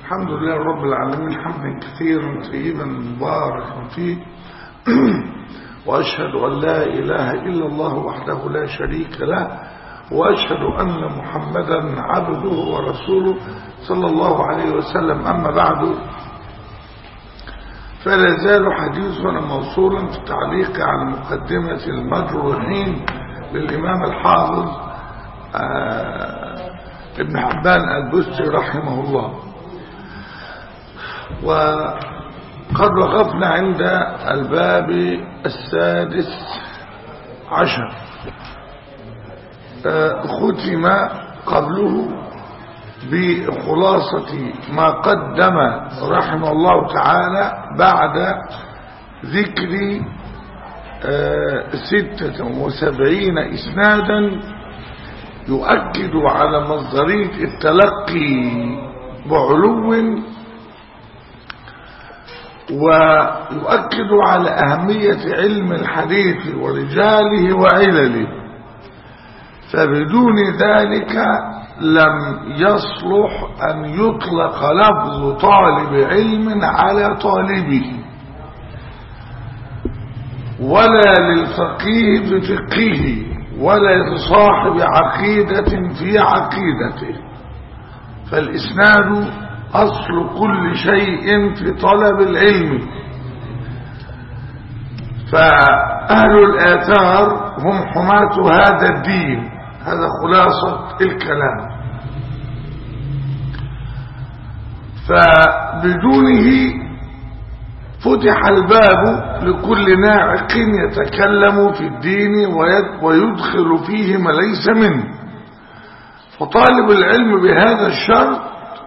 الحمد لله رب العالمين حمدا كثيرا طيبا مباركا فيه وأشهد أن لا إله إلا الله وحده لا شريك له وأشهد أن محمدا عبده ورسوله صلى الله عليه وسلم أما بعد فلا يزال حديثنا موصولا في التعليق على مقدمة المجروحين للإمام الحافظ ابن حبان البستي رحمه الله وقد وقفنا عند الباب السادس عشر ختم قبله بخلاصة ما قدم رحمه الله تعالى بعد ذكر ستة وسبعين إسنادا يؤكد على مصدرية التلقي بعلو ويؤكد على أهمية علم الحديث ورجاله وعلله فبدون ذلك لم يصلح أن يطلق لفظ طالب علم على طالبه ولا للفقيه بفقهه ولا لصاحب عقيدة في عقيدته فالإسناد أصل كل شيء في طلب العلم فأهل الآثار هم حماة هذا الدين هذا خلاصة الكلام فبدونه فتح الباب لكل ناعق يتكلم في الدين ويدخل فيه ما ليس منه فطالب العلم بهذا الشرط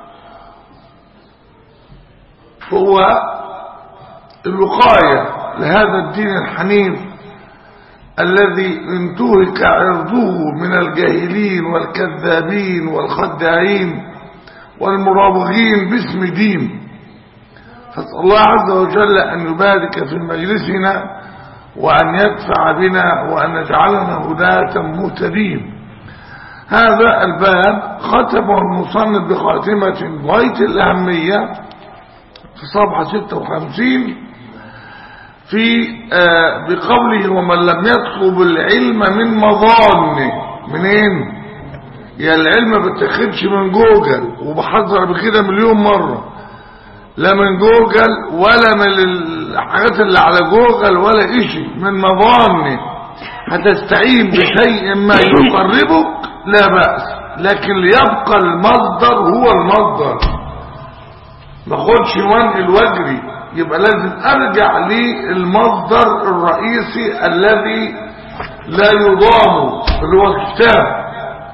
هو الوقاية لهذا الدين الحنيف الذي انتهك عرضه من الجاهلين والكذابين والخداعين والمراوغين باسم دين فاسأل الله عز وجل أن يبارك في مجلسنا وأن يدفع بنا وأن يجعلنا هداة مهتدين هذا الباب ختمه المصنف بخاتمة غاية الأهمية في صفحة 56 في آه بقوله ومن لم يطلب العلم من مظانه منين يا العلم بتاخدش من جوجل وبحذر بكده مليون مرة لا من جوجل ولا من الحاجات اللي على جوجل ولا اشي من مظانه هتستعين بشيء ما يقربك لا بأس لكن ليبقى المصدر هو المصدر ما خدش وانقل واجري يبقى لازم ارجع للمصدر الرئيسي الذي لا يضام اللي هو الكتاب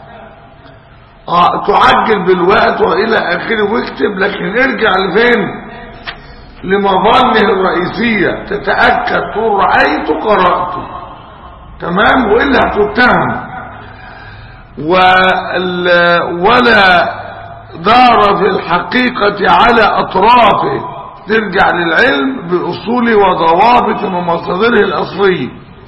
اه تعجل بالوقت والى اخره واكتب لكن ارجع لفين لمظانه الرئيسية تتأكد تقول رأيت قرأت تمام وإلا هتتهم ولا دار في الحقيقة على أطرافه ترجع للعلم بأصول وضوابط ومصادره الأصلية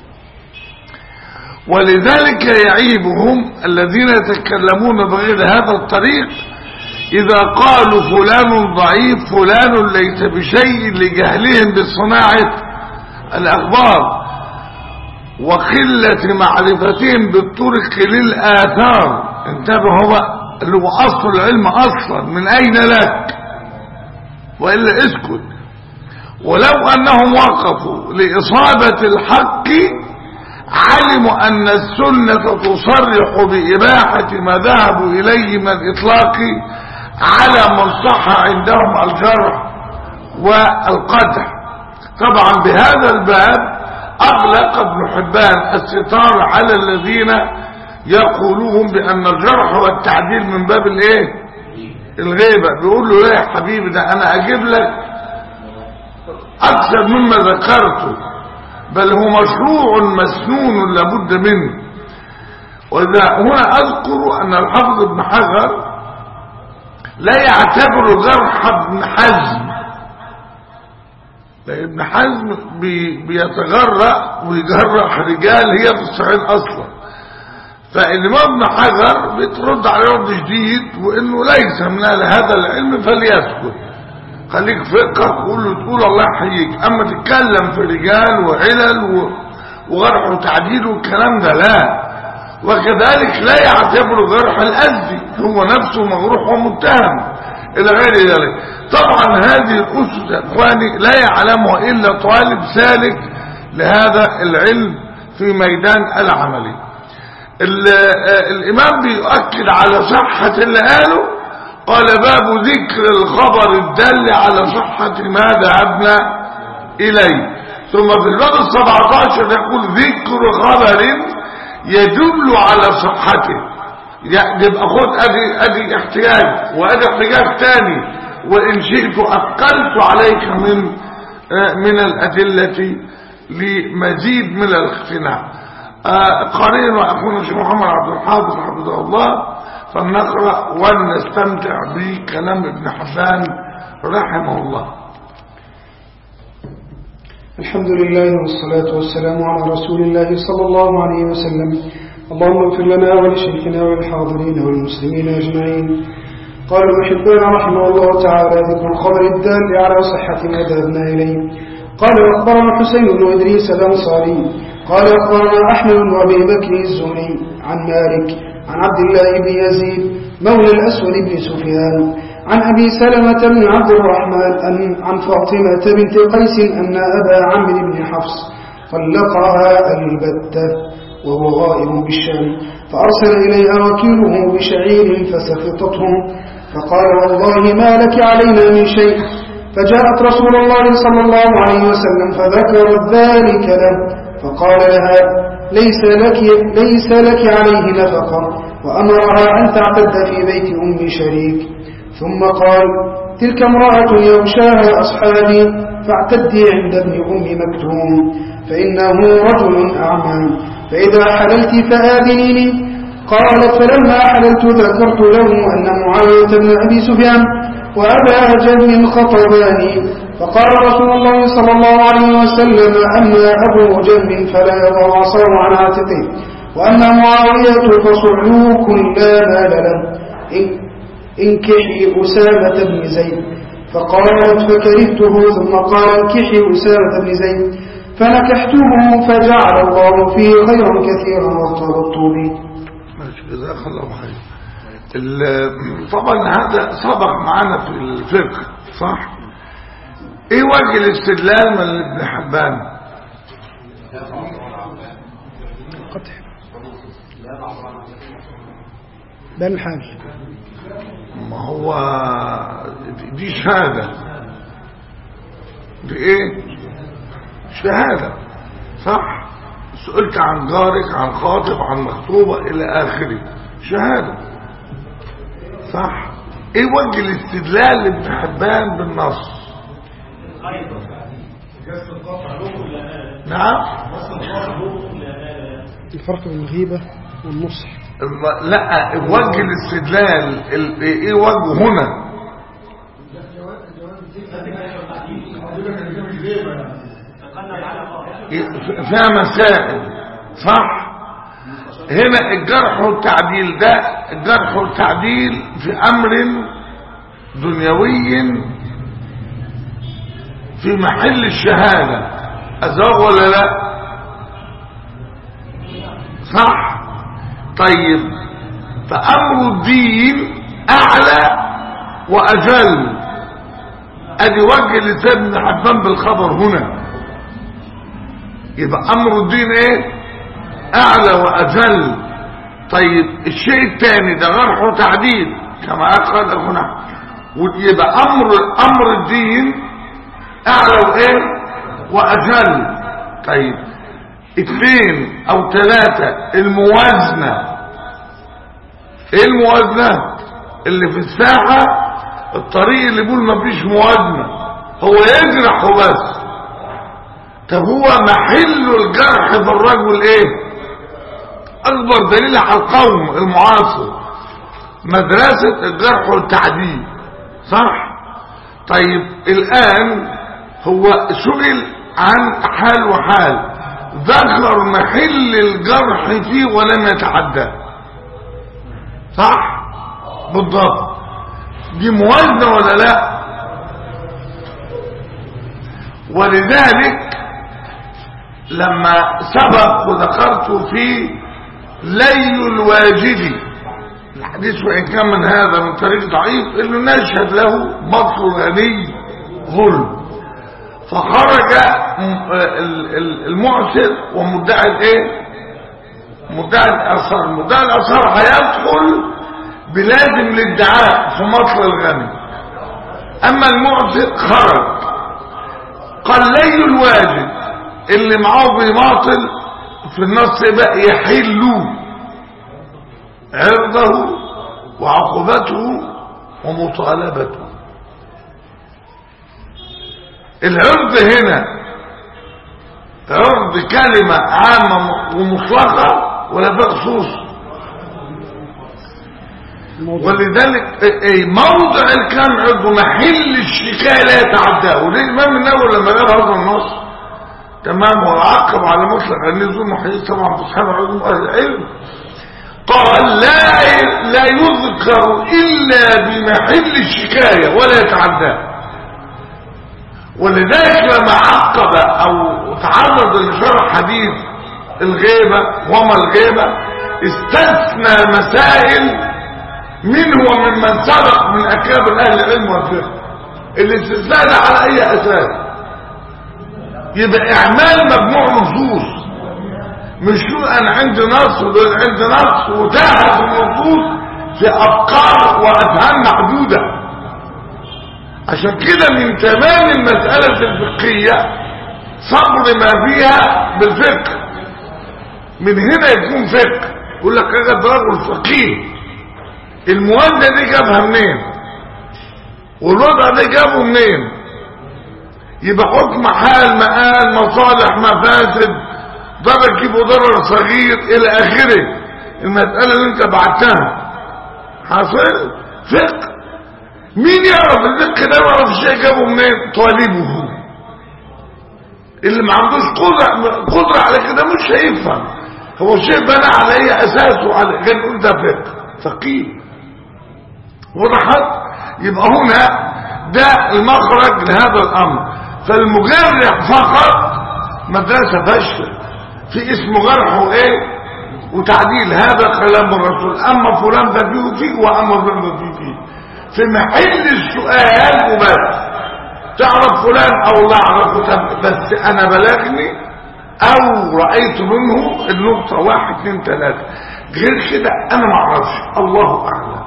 ولذلك يعيبهم الذين يتكلمون بغير هذا الطريق إذا قالوا فلان ضعيف فلان ليس بشيء لجهلهم بصناعة الأخبار وقلة معرفتهم بالطرق للآثار انتبهوا بقى اللي هو أصل العلم أصلا من أين لك وإلا اسكت ولو أنهم وقفوا لإصابة الحق علموا أن السنة تصرح بإباحة ما ذهبوا إليه من الإطلاق على من صح عندهم الجرح والقدح طبعا بهذا الباب أغلق ابن حبان الستار على الذين يقولون بأن الجرح والتعديل من باب الايه الغيبة بيقول له لا يا حبيبي ده أنا أجيب لك أكثر مما ذكرته بل هو مشروع مسنون لابد منه وإذا هنا أذكر أن الحافظ ابن حجر لا يعتبر جرح ابن حزم لأن ابن حزم بي بيتغرق ويجرح رجال هي في الصحيح أصلا فالإمام ابن حجر بترد عليه رد شديد وإنه ليس من أهل هذا العلم فليسكت خليك فقه قول له تقول الله يحييك أما تتكلم في رجال وعلل و- وجرح وتعديل والكلام ده لا وكذلك لا يعتبر جرح الأزدي هو نفسه مجروح ومتهم إلى غير ذلك طبعا هذه الأسس يا إخواني لا يعلمها إلا طالب سالك لهذا العلم في ميدان العملي ال- آه، الإمام بيؤكد على صحة اللي قاله قال باب ذكر الخبر الدل على صحة ما ذهبنا إليه ثم في الباب السبعتاشر يقول ذكر خبر يدل على صحته يعني يبقى خد ادي ادي احتياج وادي احتياج تاني وان شئت اثقلت عليك من آه، من الادله لمزيد من الاقتناع آه، قارئ واخونا الشيخ محمد عبد الحافظ حفظه الله فلنقرا ولنستمتع بكلام ابن حبان رحمه الله الحمد لله والصلاة والسلام على رسول الله صلى الله عليه وسلم اللهم اغفر لنا ولشيخنا والحاضرين والمسلمين أجمعين قال المحبون رحمه الله تعالى ذكر الخبر الدال على صحة ما ذهبنا إليه قال أخبرنا حسين بن إدريس الأنصاري قال أخبرنا أحمد بن أبي بكر الزهري عن مالك عن عبد الله بن يزيد مولى الأسود بن سفيان عن أبي سلمة بن عبد الرحمن أن عن فاطمة بنت قيس أن أبا عمرو بن حفص طلقها البتة وهو غائب بالشام فأرسل إليها وكيله بشعير فسخطته فقال والله ما لك علينا من شيء فجاءت رسول الله صلى الله عليه وسلم فذكرت ذلك له فقال لها ليس لك, ليس لك عليه نفقة وأمرها أن تعتد في بيت أم شريك ثم قال تلك امرأة يغشاها أصحابي فاعتدي عند ابن أم مكتوم فإنه رجل أعمى فإذا حللت فآذنيني قالت فلما حللت ذكرت له أن معاوية بن أبي سفيان وأبا جهل خطباني فقال رسول الله صلى الله عليه وسلم أما أبو جهل فلا يضع عصاه عن عاتقه وأما معاوية فصعلوك لا مال له إن انكحي أسامة بن زيد فقالت فكرهته ثم قال انكحي أسامة بن زيد فنكحته فجعل الله فيه خيرا كثيرا وارتبطت به ماشي جزاك الله خير ال- طبعا هذا سبق معانا في الفقه صح ايه وجه الاستدلال من ابن حبان قطع بل الحال ما هو دي شهادة دي ايه شهادة صح سئلت عن جارك عن خاطب عن مخطوبة الى اخره شهادة صح ايه وجه الاستدلال لابن حبان بالنص نعم الفرق بين الغيبة والنصح الم- لا وجه الاستدلال ال- ايه وجه هنا فيها مسائل صح هنا الجرح والتعديل ده الجرح والتعديل في امر دنيوي في محل الشهادة ازاغ ولا لا صح طيب فأمر الدين أعلى وأجل أدي وجه لسان ابن حبان بالخبر هنا يبقى أمر الدين إيه أعلى وأجل طيب الشيء الثاني ده غرح وتعديل كما قال هنا يبقى أمر أمر الدين أعلى وإيه وأجل طيب اثنين او ثلاثة الموازنة ايه الموازنة اللي في الساحة الطريق اللي بيقول ما فيش موازنة هو يجرح وبس طب هو محل الجرح في الرجل ايه اكبر دليل على القوم المعاصر مدرسة الجرح والتعديل صح طيب الان هو سئل عن حال وحال ذكر محل الجرح فيه ولم يتعدى صح بالضبط دي موازنة ولا لا ولذلك لما سبق وذكرت في لي الواجد الحديث وإن كان من هذا من طريق ضعيف إنه نشهد له بطل غني ظلم فخرج المعسر ومدعي الايه مدعي الاثار مدعي الاثار هيدخل بلازم الادعاء في مطل الغني اما المعسر خرج قال لي الواجب اللي معاه بيماطل في النص بقى يحل عرضه وعقوبته ومطالبته العرض هنا عرض كلمة عامة ومطلقة ولا في خصوص ولذلك اي موضع الكلام عرض محل الشكاية لا يتعداه وليه الإمام النووي لما قال هذا النص تمام وعقب على مطلق النزول محيط طبعا في اصحاب علوم اهل العلم قال لا لا يذكر الا بمحل الشكايه ولا يتعداه ولذلك لما عقب او تعرض لشرح حديث الغيبة وما الغيبة استثنى مسائل منه وممن سبق من اكابر اهل العلم والفقه الاستثناء ده على اي اساس يبقى اعمال مجموع نصوص مش شو انا عندي نص ودول عندي نص وتاهت النصوص في افكار واذهان محدوده عشان كده من تمام المسألة الفقهية صبر ما فيها بالفقه من هنا يكون فقه يقول لك هذا رجل فقيه الموازنة دي جابها منين والوضع ده جابه منين يبقى حكم حال مقال مصالح مفاسد ضرر كيف ضرر صغير الى اخره المسألة اللي انت بعتها حاصل فقه مين يعرف الفقه ده يعرف الشيء جابه منين طالبه اللي ما عندوش قدرة قدرة على كده مش هيفهم هو الشيء بنى على ايه اساسه على كان نقول ده فقه فقيه وضحت يبقى هنا ده المخرج لهذا الامر فالمجرح فقط مدرسة فاشلة في اسم جرحه ايه وتعديل هذا كلام الرسول اما فلان ده فيه فيه واما فلان ده فيه فيه في محل السؤال وبس تعرف فلان او لا اعرفه بس انا بلغني او رأيت منه النقطة واحد اتنين تلاتة غير كده انا معرفش الله اعلم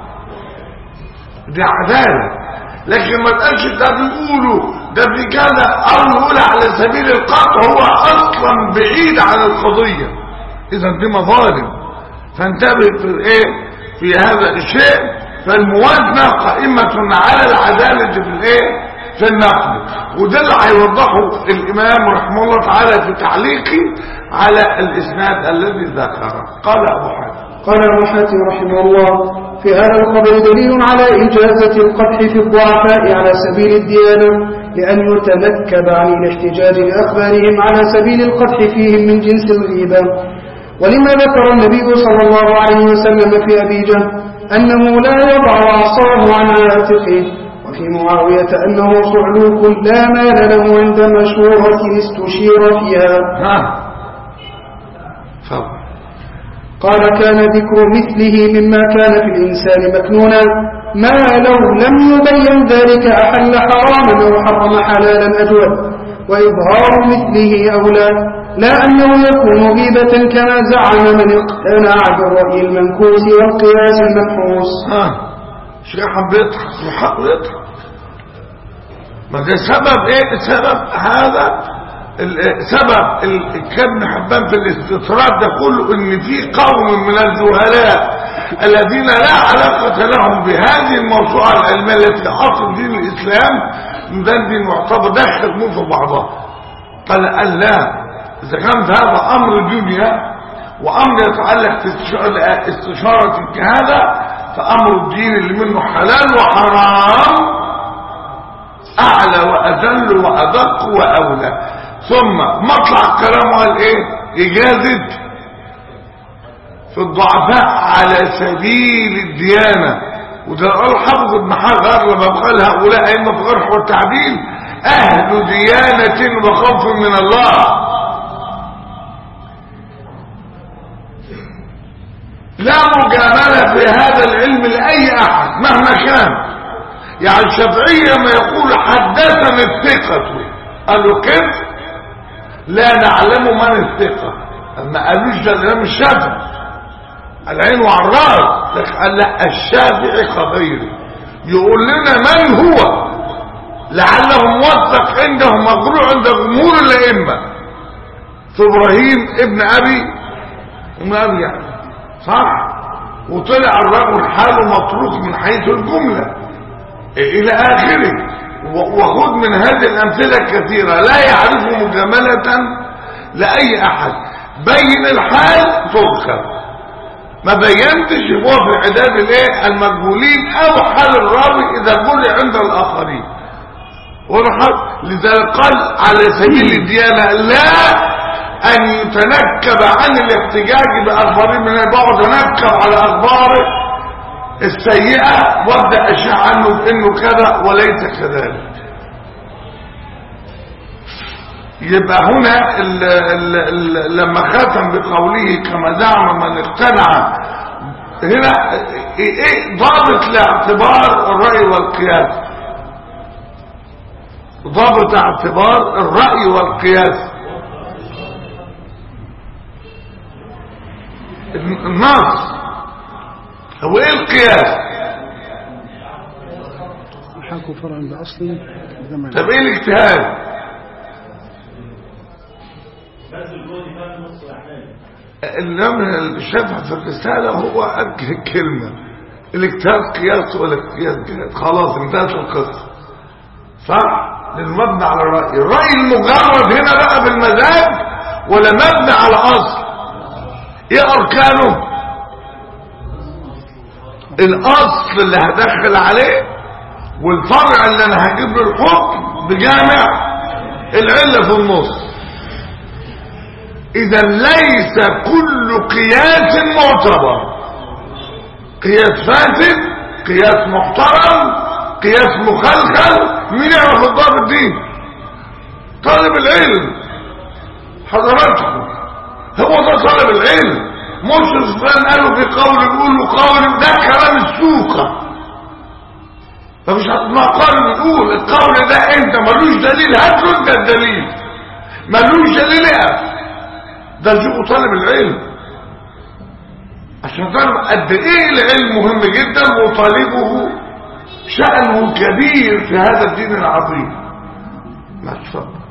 دي عدالة لكن ما تقالش ده بيقولوا ده في كذا او نقول على سبيل القطع هو اصلا بعيد عن القضية اذا دي مظالم فانتبه في ايه في هذا الشيء فالموازنة قائمة على العدالة في الايه في النقد وده اللي هيوضحه الامام رحمه الله تعالى في تعليقه على الاسناد الذي ذكره قال ابو حاتم قال ابو حاتم رحمه الله في هذا الخبر دليل على إجازة القدح في الضعفاء على سبيل الديانة لأن يتنكب عن الاحتجاج بأخبارهم على سبيل القدح فيهم من جنس الغيبة ولما ذكر النبي صلى الله عليه وسلم في أبي جهل أنه لا يضع عصاه عن عاتقه وفي معاوية أنه صعلوك لا مال له عند مشورة استشير فيها ها فضل قال كان ذكر مثله مما كان في الإنسان مكنونا ما لو لم يبين ذلك أحل حراما أو حرم حلالا أجود وإظهار مثله أولى لا أنه يكون غيبة كما زعم من اقتنع بالرأي المنكوس والقياس المنحوس ها شيخ بيضحك الحق يضحك ما ده سبب ايه سبب هذا ال- سبب ال- كابن حبان في الاستطراد ده كله ان في قوم من الجهلاء الذين لا علاقة لهم بهذه الموسوعة العلمية التي اصل دين الاسلام ده دين معتبر دخل مو في بعضها قال قال لا اذا كان هذا امر دنيا وامر يتعلق في استشارة- استشارة كهذا فامر الدين اللي منه حلال وحرام اعلى واذل وادق واولى ثم مطلع الكلام قال ايه اجازه في الضعفاء على سبيل الديانة وده قال حافظ ابن حجر لما قال هؤلاء أئمة الغرح والتعديل أهل ديانة وخوف من الله لا مجاملة في هذا العلم لأي أحد مهما كان يعني الشافعية ما يقول حدثنا الثقة قالوا كيف لا نعلم من الثقة ما قالوش ده الإمام الشافعي العين وعلى الراس لكن قال لا الشافعي خبير يقول لنا من هو لعله موثق عنده مقروع عند جمهور الائمه في ابراهيم ابن ابي ابن ابي يعني صح وطلع الرجل حاله متروك من حيث الجمله الى اخره وخذ من هذه الامثله الكثيره لا يعرف مجامله لاي احد بين الحال تذكر ما بينتش هو في عداد الايه المجهولين او حال الراوي اذا قل عند الاخرين ورحب لذلك قال على سبيل الديانة لا ان يتنكب عن الاحتجاج باخبارين من البعض تنكب على اخباره السيئة وابدأ اشيع عنه بانه كذا وليس كذلك يبقى هنا ال ال ال لما ختم بقوله كما زعم من اقتنع هنا ايه ضابط لاعتبار الرأي والقياس ضابط اعتبار الرأي والقياس النص هو ايه القياس الحاق فرعا بأصل طب ايه الاجتهاد النمر الشفع في الرسالة هو أجه الكلمة الاجتهاد قياس ولا قياس جهاد خلاص انتهت القصة صح للمبنى على الرأي الرأي المجرد هنا بقى بالمزاج ولا مبنى على أصل ايه أركانه الأصل اللي هدخل عليه والفرع اللي انا هجيب له الحكم بجامع العلة في النص اذا ليس كل قياس معتبر قياس فاسد قياس محترم قياس مخلخل مين يعرف الضابط دي طالب العلم حضراتكم هو ده طالب العلم مش فلان قالوا في قول يقولوا قول ده كلام السوقة فمش ما قول بيقول القول ده انت ملوش دليل هات له انت الدليل ملوش دليل اقف ده ذوق طالب العلم عشان تعرف قد ايه العلم مهم جدا وطالبه شأنه كبير في هذا الدين العظيم ما تفضل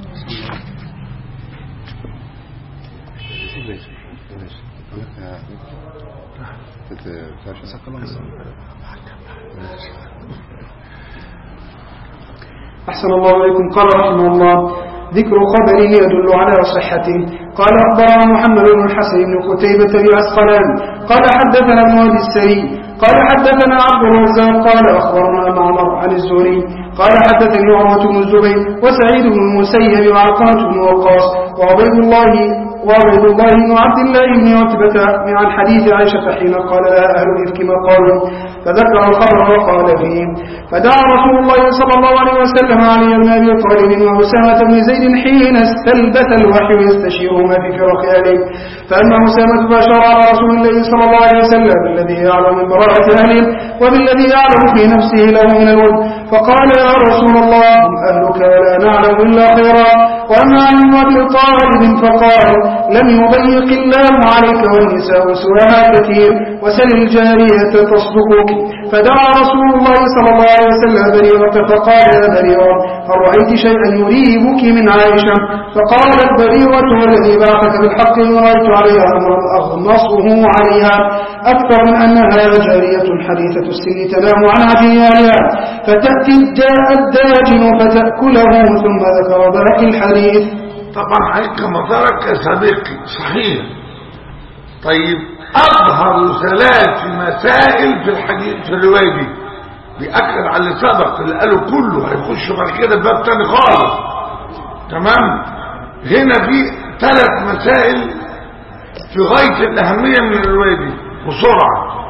أحسن الله عليكم قال رحمه الله ذكر خبره يدل على صحته قال أخبرنا محمد بن الحسن بن قتيبة العسقلان قال حدثنا ابن أبي السري قال حدثنا عبد الرزاق قال أخبرنا معمر عن الزهري قال حدثني عروة بن الزبير وسعيد بن المسيب وعقبة بن وقاص وعبيد الله وعبيد الله بن عبد الله بن عتبة عن حديث عائشة حين قال لها أهل الإفك مقال فذكر الخبر وقال فيه فدعا رسول الله صلى الله عليه وسلم علي بن أبي طالب وأسامة بن زيد حين استلبث الوحي يستشيرهما في فراق أهله فأما أسامة فأشار على رسول الله صلى الله عليه وسلم الذي يعلم من براءة أهله وبالذي يعلم في نفسه له من الود فقال يا رسول الله هم أهلك ولا نعلم إلا خيرا وأما عن أبي طالب فقال لم يضيق الله عليك والنساء سواها كثير وسل الجارية تصدقك فدعا رسول الله صلى الله عليه وسلم بريرة فقال يا بريرة هل رأيت شيئا يريبك من عائشة فقالت بريرة والذي بعثك بالحق إن رأيت عليها أمرا أغمصه عليها أكثر من أنها جارية حديثة السن تنام عن عديانها فتأتي الداجن فتأكله ثم ذكر باقي الحديث طبعا عليك كما ترك يا صديقي صحيح طيب أظهر ثلاث مسائل في الحديث في الرواية دي بيأكد على اللي سبق اللي قاله كله هيخش بعد كده باب تاني خالص تمام هنا في ثلاث مسائل في غاية الأهمية من الرواية دي بسرعة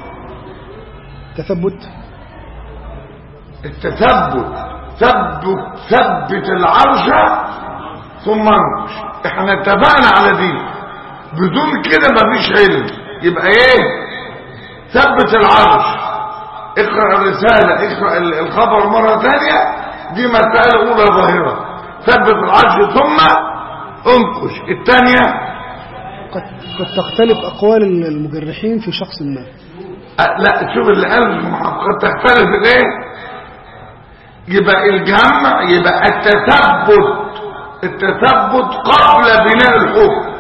تثبت التثبت ثبت ثبت العرش ثم انقش احنا اتفقنا على دي بدون كده مفيش علم يبقى ايه ثبت العرش اقرأ الرسالة اقرأ ال- الخبر مرة تانية دي مسألة اولى ظاهرة ثبت العرش ثم انقش الثانية قد, قد تختلف أقوال المجرحين في شخص ما أه، لا شوف اللي قال قد تختلف الايه يبقى الجمع يبقى التثبت التثبت قبل بناء الحكم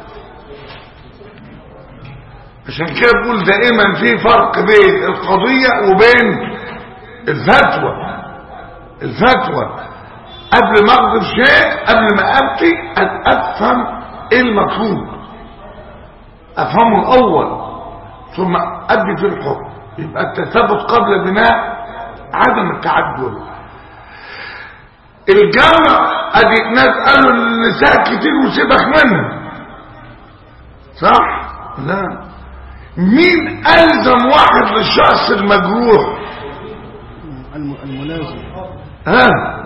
عشان كده بقول دائما في فرق بين القضية وبين الفتوى الفتوى قبل ما اقدر شيء قبل ما ابكي أن افهم ايه المطلوب افهمه الاول ثم ادي في الحكم يبقى التثبت قبل بناء عدم التعدل الجمع ادي ناس قالوا النساء كتير وسيبك منها صح لا مين الزم واحد للشخص المجروح الم- الملازم ها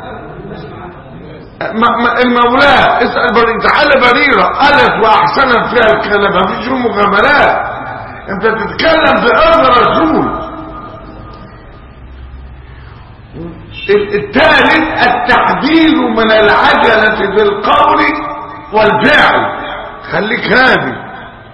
ما- ما- المولاه اسأل بريرة تعالى بريرة قالت واحسنت فيها الكلام مفيش فيه مجاملات انت تتكلم في ارض رسول ال- الثالث التحذير من العجلة بالقول والفعل خليك هادي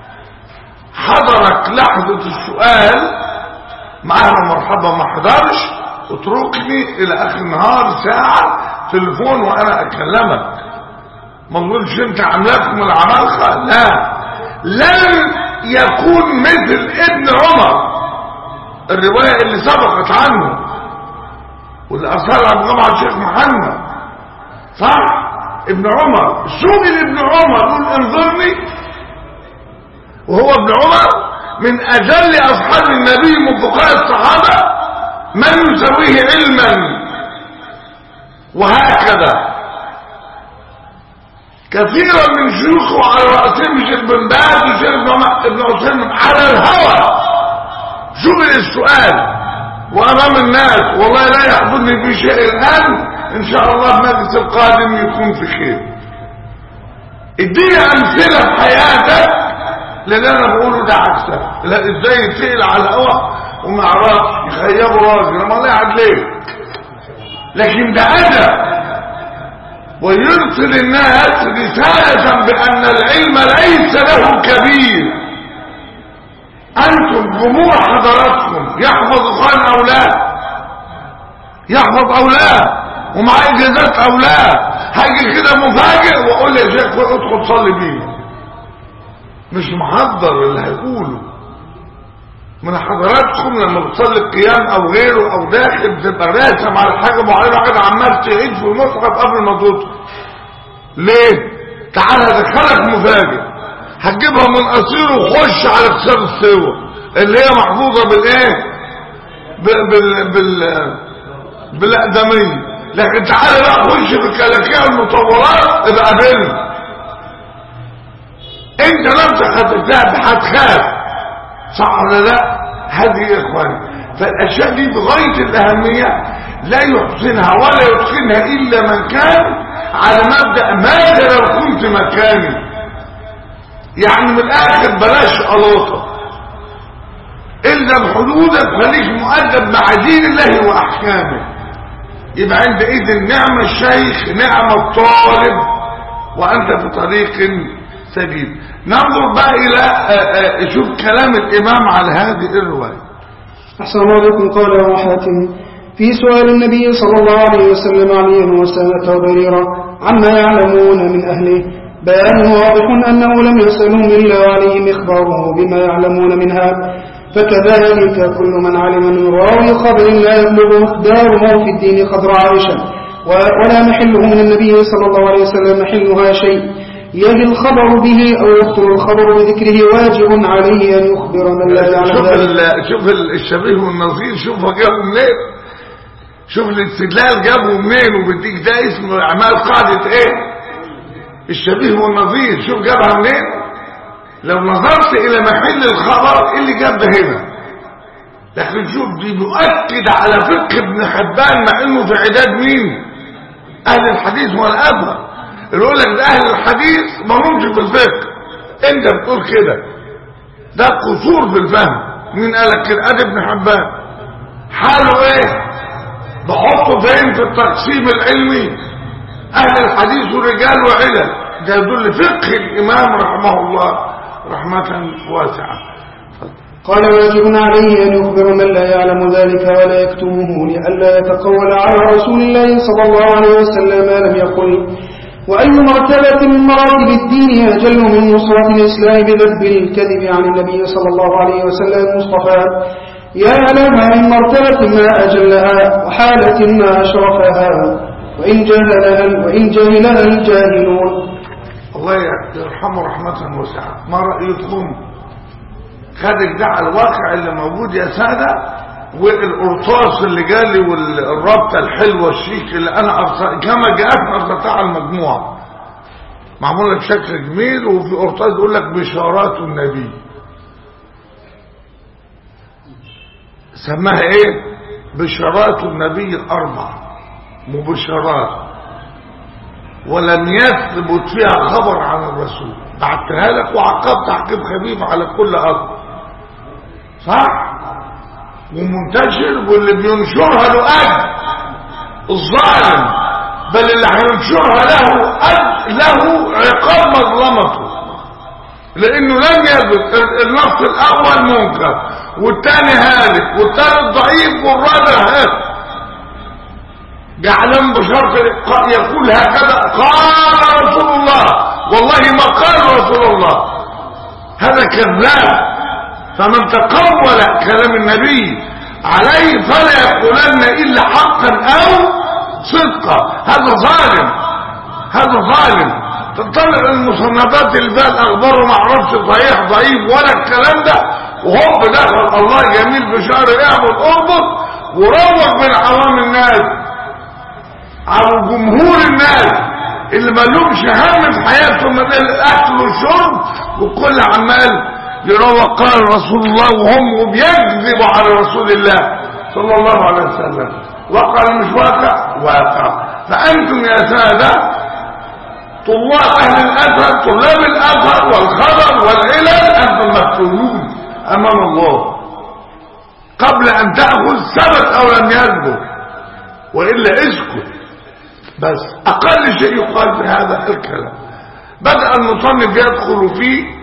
حضرك لحظة السؤال معنا مرحبا ما حضرش اتركني الى اخر النهار ساعة تليفون وانا اكلمك ما تقولش انت عاملاكم العمالقة لا لن يكون مثل ابن عمر الرواية اللي سبقت عنه واللي ارسلها بجمع الشيخ محمد صح ابن عمر سئل ابن عمر قل انظرني وهو ابن عمر من اجل اصحاب النبي من فقهاء الصحابه من يسويه علما وهكذا كثيرا من شيوخه على رأسهم الشيخ بن باز والشيخ ابن عثيمين على الهوى شغل السؤال وامام الناس والله لا يحضرني في شيء الان ان شاء الله المجلس القادم يكون في خير اديني امثله في حياتك لان انا بقوله ده عكسها لا ازاي يتقل على الهوا وما يعرفش يخيبوا راجل لما الله يعد ليه لكن ده ادب ويرسل الناس رسالة بأن العلم ليس له كبير أنتم جموع حضراتكم يحفظ قرآن أو لا يحفظ أو لا ومعاه إجازات أو لا هاجي كده مفاجئ وأقول يا شيخ ادخل صلي بيه مش محضر اللي هيقوله من حضراتكم لما بتصلي القيام او غيره او داخل بتبقى راسم على حاجه معينه واحد عمال تعيد في المصحف قبل ما تدخل ليه تعال هدخلك مفاجئ هتجيبها من قصير وخش على اقصار السوى اللي هي محفوظه بالايه بال بال بال بالاقدميه لكن تعال بقى خش في الكلاكيع المطورات ابقى قابلني انت نفسك هتتعب هتخاف صح ولا لا هذه يا اخواني فالاشياء دي بغايه الاهميه لا يحسنها ولا يتقنها الا من كان على مبدا ماذا لو كنت مكاني يعني من الاخر بلاش قلاطه الزم حدودك خليك مؤدب مع دين الله واحكامه يبقى عندئذ نعم الشيخ نعم الطالب وانت في طريق سديد ننظر بقى الى آآ آآ شوف كلام الامام على هذه الروايه أحسن الله عليكم قال أبو حاتم في سؤال النبي صلى الله عليه وسلم عليه وسلم وبريرة عما يعلمون من أهله بيان واضح أنه لم يسألهم إلا وعليهم إخباره بما يعلمون منها فكذلك كل من علم من راوي خبر لا يبلغ مقداره في الدين قدر عائشة ولا محله من النبي صلى الله عليه وسلم محلها شيء يجي الخبر به أو يخطر الخبر بذكره واجب عليه أن يخبر من لا يعلم شوف ذلك ال- شوف ال- الشبيه والنظير شوف هو جابه منين شوف الاستدلال جابه منين وبديك ده اسمه اعمال قاعده ايه الشبيه والنظير شوف جابها منين لو نظرت الى محل الخبر إيه اللي جاب ده هنا لكن شوف دي مؤكد على فقه ابن حبان مع انه في عداد مين اهل الحديث والابهر اللي يقول لك ده اهل الحديث ما همش في الفقه انت بتقول كده ده قصور في الفهم مين قالك كده ادي ابن حبان حاله ايه بحطه فين في التقسيم العلمي اهل الحديث ورجال وعلل ده يدل فقه الامام رحمه الله رحمة واسعة قال واجب عليه أن يخبر من لا يعلم ذلك ولا يكتمه لئلا يتقول على رسول الله صلى الله عليه وسلم ما لم يقل وأي مرتبة من مراتب الدين أجل من نصرة الإسلام بذب الكذب عن النبي صلى الله عليه وسلم المصطفى يا لها من مرتبة ما أجلها وحالة ما أشرفها وإن جهلها, وإن جهلها الجاهلون الله يرحمه رحمة واسعة ما رأيكم خدك ده على الواقع اللي موجود يا سادة والقرطاس اللي جالي والرابطة الحلوة الشيك اللي انا أرسل كما جاءت ارسلتها على المجموعة معمولة بشكل جميل وفي قرطاس يقول لك بشارات النبي سماها ايه بشارات النبي الاربع مبشرات ولم يثبت فيها خبر عن الرسول بعتها لك وعقبت تعقيب خفيف على كل أرض صح ومنتشر واللي بينشرها له أجل الظالم بل اللي هينشرها له أجل له عقاب مظلمته لانه لم يثبت النص الاول منكر والثاني هالك والثالث ضعيف والرابع هالك جعلان بشرط يقول هكذا قال رسول الله والله ما قال رسول الله هذا كذاب فمن تقول كلام النبي عليه فلا يقولن إلا حقا أو صدقا هذا ظالم هذا ظالم تطلع المصنفات اللي فيها الاخبار وما اعرفش صحيح ضعيف ولا الكلام ده وهوب دخل الله جميل في شهر اعبد اربط وروج من عوام الناس على جمهور الناس اللي ما لهمش هم في حياتهم من الاكل والشرب والكل عمال يروق قال رسول الله وهم بيكذبوا على رسول الله صلى الله عليه وسلم وقع مش واقع واقع فانتم يا ساده طلاب اهل الاثر طلاب الاثر والخبر والعلل انتم مسؤولون امام الله قبل ان تاخذ ثبت او لم يثبت والا اسكت بس اقل شيء يقال في هذا الكلام بدأ المصنف يدخل في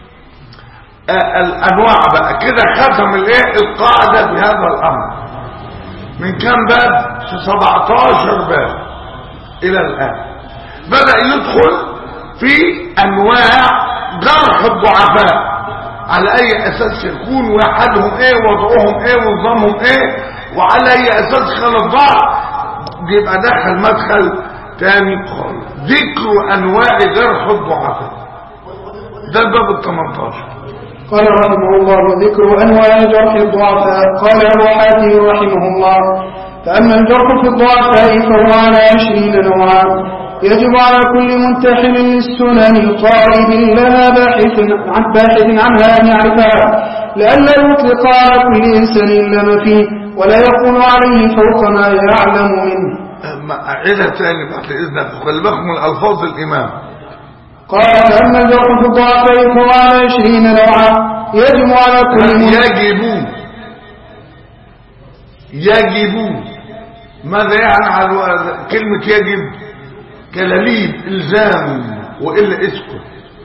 الانواع بقى كده ختم الايه القاعدة في هذا الامر من كم باب في 17 باب الى الان بدأ يدخل في انواع جرح الضعفاء على اي اساس يكون وحدهم ايه وضعهم ايه ونظامهم ايه وعلى اي اساس كان الضعف يبقى دخل مدخل تاني خالص ذكر انواع جرح الضعفاء ده الباب ال 18 قال رحمه الله وذكر انواع جرح الضعفاء قال ابو حاتم رحمه الله فاما الجرح في الضعفاء فهو على عشرين نوعا يجب على كل منتحل للسنن طالب لها باحث عن باحث عنها ان يعرفها لئلا يطلق على كل انسان الا ما فيه ولا يكون عليه فوق ما يعلم منه عيدها تاني بعد اذنك خلي بالك من الفاظ الامام قال فاما الجرح في الضعفاء فهو على عشرين نوعا يجب على كل يجب يجب ماذا يعني على كلمة يجب كلاليب الزام والا اسكت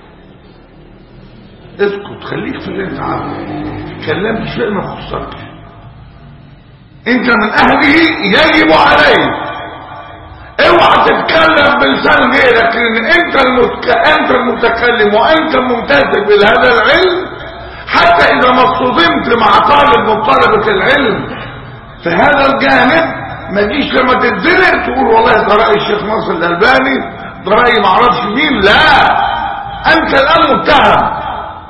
اسكت خليك في اللي انت عارفه كلمت شيء ما يخصكش انت من اهله يجب عليك اوعى تتكلم بلسان غيرك لان انت المتك... انت المتكلم وانت الممتازج بهذا العلم حتى اذا ما اصطدمت مع طالب من طلبة العلم في هذا الجانب ما تجيش لما تتزنق تقول والله ده راي الشيخ ناصر الالباني ده راي ما اعرفش مين لا انت الان متهم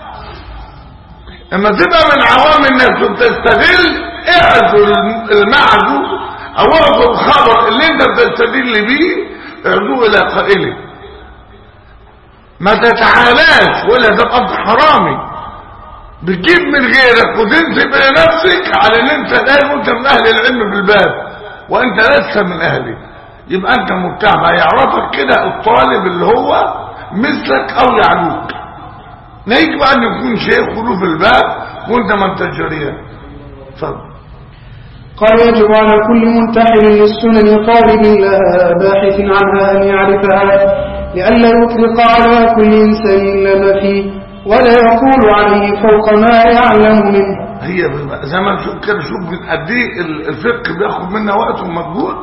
اما تبقى من عوام الناس وبتستغل اعزو المعزو او اعزو الخبر اللي انت بتستدل بيه اعزوه الى قائله ما تتعالاش ولا ده قد حرامي بتجيب من غيرك وتنسب الى نفسك على ان انت الان وانت من اهل العلم بالباب وانت لست من اهله يبقى انت متهم هيعرفك كده الطالب اللي هو مثلك او يعلوك نيجي بقى ان يكون شيخ وله في الباب وانت ما انت جريان اتفضل قال يجب على كل منتحل للسنن طالب لها باحث عنها أن يعرفها لئلا يطلق على كل إنسان إلا ما فيه ولا يقول عليه فوق ما يعلم منه هي بالم- زي ما نشوف كده شوف من قد ايه ال- الفقه بياخد منا وقت ومجهود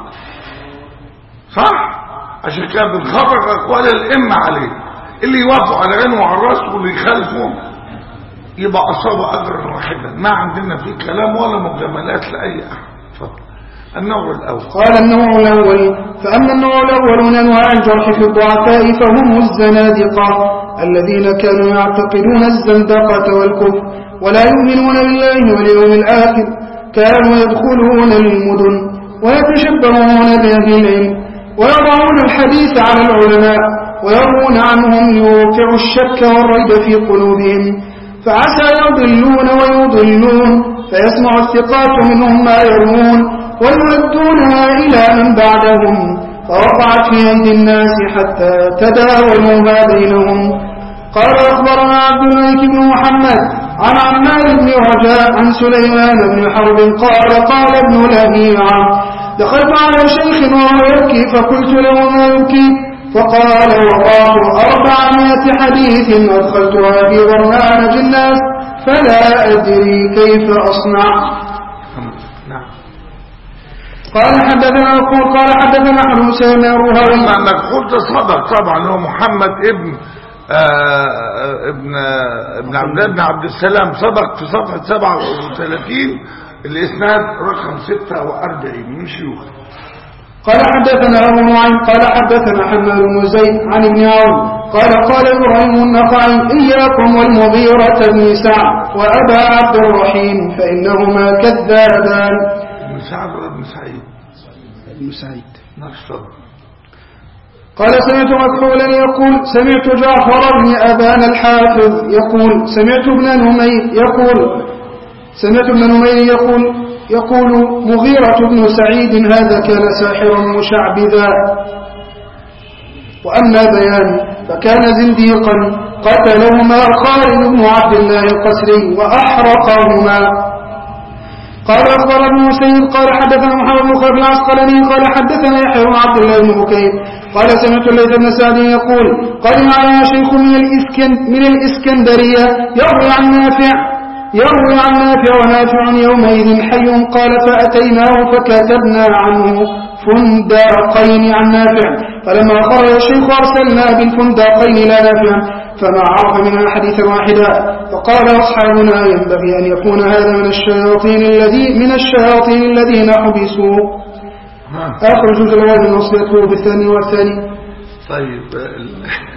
صح عشان كده بنخرج اقوال الائمه عليه اللي يوافقوا على عينه وعلى راسه واللي يخالفوا يبقى اصاب اجرا واحدا ما عندنا فيه كلام ولا مجاملات لاي احد اتفضل النوع الاول قال النوع الأول فأما النوع الأول من أنواع الجرح في الضعفاء فهم الزنادقة الذين كانوا يعتقدون الزندقة والكفر ولا يؤمنون بالله واليوم الآخر كانوا يدخلون المدن ويتشبهون بأهل العلم ويضعون الحديث على العلماء ويرون عنهم ليوقعوا الشك والريب في قلوبهم فعسى يضلون ويضلون فيسمع الثقات منهم ما يرون ويردونها إلى من بعدهم فوقعت في أيدي الناس حتى تداولوا ما بينهم قال أخبرنا عبد الملك بن محمد عن عمار بن رجاء عن سليمان بن حرب قال قال ابن لهيعة دخلت على شيخ وهو يبكي فقلت له ما يبكي فقال والله أربعمائة حديث أدخلتها في برنامج الناس فلا أدري كيف أصنع نعم قال حدثنا يقول قال حدثنا حسين الرهوي ما مدخول ده صدق طبعا هو محمد ابن آه ابن ابن عبد الله بن عبد السلام صدق في صفحه 37 الاسناد رقم 46 من شيوخ قال حدثنا أبو نعيم قال حدثنا حماد بن زيد عن ابن عون قال قال إبراهيم النخعي إياكم والمغيرة بن سعد وأبا عبد الرحيم فإنهما كذابان ابن سعد ولا ابن سعيد ابن سعيد نفس صدق قال سمعت مكحولا يقول سمعت جعفر بن أبان الحافظ يقول سمعت ابن نمير يقول سمعت ابن نمير يقول يقول مغيرة بن سعيد هذا كان ساحرا مشعبذا وأما بيان فكان زنديقا قتلهما خالد بن عبد الله القسري وأحرقهما قال أخبر ابن مسيب قال حدثنا محمد بن خالد العسقلاني قال حدثنا يحيى بن عبد الله بن بكير قال سمعت الليث بن سعد يقول قدم علينا شيخ من الإسكن من الإسكندرية يروي عن نافع يروي عن نافع ونافع يومئذ حي قال فأتيناه فكتبنا عنه فندقين عن نافع فلما خرج الشيخ أرسلنا بالفندقين إلى نافع فما عرف منها حديثا واحدا فقال أصحابنا ينبغي أن يكون هذا من الشياطين الذي من الشياطين الذين حبسوا ها آخر جزء الأول من وصيته بالثاني والثاني طيب ال-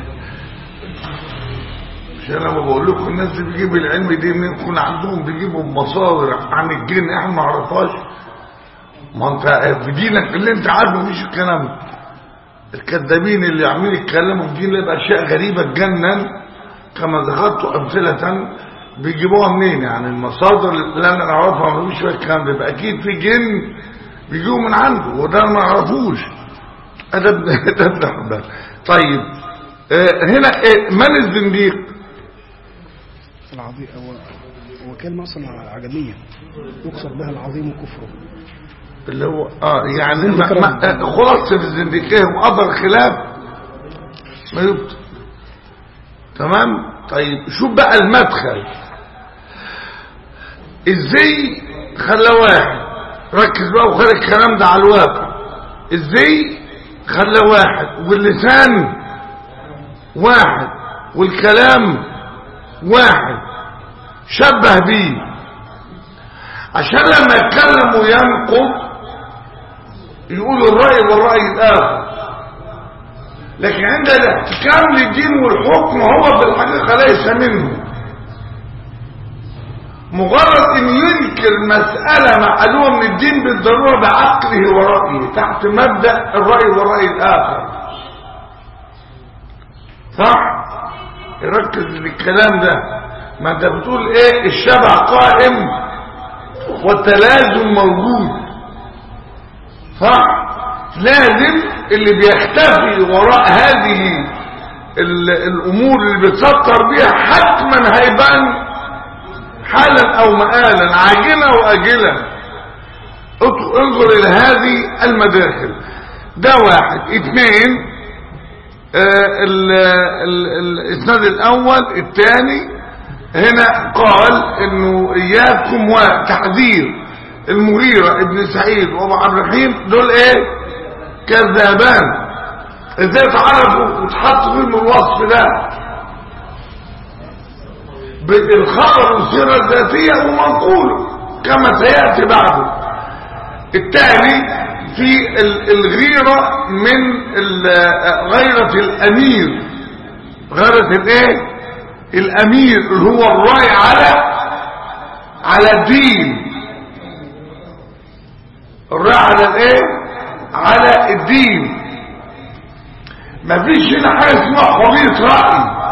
مش انا ما بقول لكم الناس اللي بيجيب العلم دي منين يكون عندهم بيجيبوا مصادر عن الجن احنا ما نعرفهاش ما انت في دينك اللي انت عارفه مفيش الكلام ده. الكذابين اللي عاملين يتكلموا في دين اللي باشياء غريبه تجنن كما ذكرت امثله بيجيبوها منين يعني المصادر اللي انا نعرفها مفيش فيها الكلام ده يبقى اكيد في جن بيجيبوا من عنده وده ما نعرفوش ادب ادب حبان طيب آه، هنا آه، من الزنديق العظيم هو هو كلمة أصلا عجمية يقصد بها العظيم كفره اللي هو اه يعني زنديق ما ما رجل. آه، خلاصه الزنديقيه وقدر خلاف ما يبطل تمام طيب شوف بقى المدخل ازاي خلى واحد ركز بقى وخلي الكلام ده على الواقع ازاي خلى واحد واللسان واحد والكلام واحد شبه بيه عشان لما يتكلم وينقض يقول الرأي والرأي الآخر لكن عند الاحتكام للدين والحكم هو بالحقيقة ليس منه مجرد ان ينكر مسألة معلومة من الدين بالضرورة بعقله ورأيه تحت مبدأ الرأي والرأي الآخر صح يركز للكلام ده ما انت بتقول ايه الشبع قائم والتلازم موجود صح لازم اللي بيختفي وراء هذه ال- الامور اللي بتفكر بيها حتما هيبان حالا او مآلا عاجلا واجلا ات- انظر الى هذه المداخل ده واحد اثنين آه، ال- ال- الاسناد الاول الثاني هنا قال انه اياكم وتحذير المغيرة ابن سعيد وابو عبد الرحيم دول ايه كذابان ازاي اتعرفوا وتحطوا فيهم الوصف ده بالخبر والسيرة الذاتية ومنقوله كما سيأتي بعده الثاني في ال- الغيرة من ال- غيرة الأمير غيرة الايه الأمير اللي هو الراي على على الدين الراي على الايه على الدين مفيش هنا حاجة اسمها حرية رأي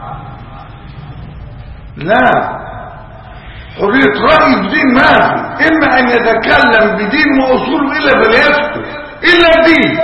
لا حرية رأي بدين ما في إما أن يتكلم بدين وأصوله إلا فليسكت إلا دين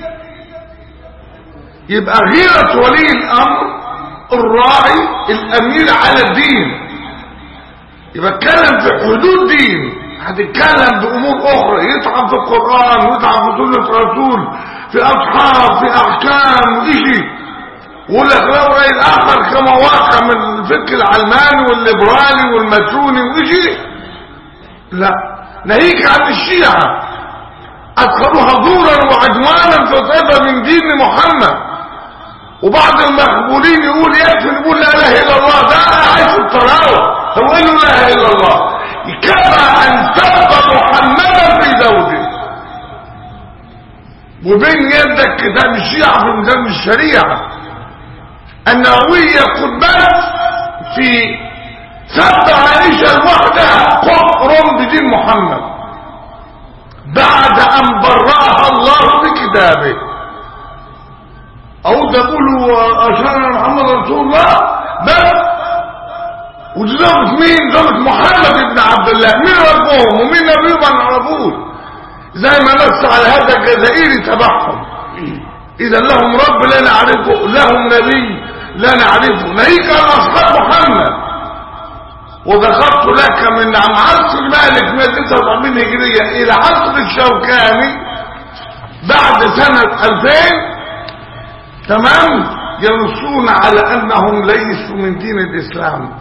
يبقى غيرة ولي الأمر الراعي الأمير على الدين يبقى اتكلم في حدود دين هتتكلم بأمور أخرى يطعن في القرآن ويطعن في سنة رسول في أصحاب في أحكام وإشي ويقول لك لو رأي الآخر كما واقع من الفكر العلماني والليبرالي والماسوني وإشي لا ناهيك عن الشيعة أدخلوها زورا وعدوانا في طيبة من دين محمد وبعض المخبولين يقول يكفي يقول لا اله الا الله ده عايش الطراوه هو ايه لا اله الا الله كما ان تبقى محمدا في زوجه وبين يدك كتاب الشيعة في ميزان الشريعة النووية يقول بس في سبت عائشة لوحدها كفر بدين محمد بعد ان براها الله بكتابه او تقولوا اشار محمد رسول الله بس ودي زوجة مين زوجة محمد بن عبد الله مين ربهم ومين نبيهم ما نعرفوش زي ما نص على هذا الجزائري تبعهم اذا لهم رب لا نعرفه لهم نبي لا نعرفه ناهيك عن اصحاب محمد وذكرت لك من عن عصر مالك 189 هجرية الى عصر الشوكاني بعد سنة 2000 تمام ينصون على انهم ليسوا من دين الاسلام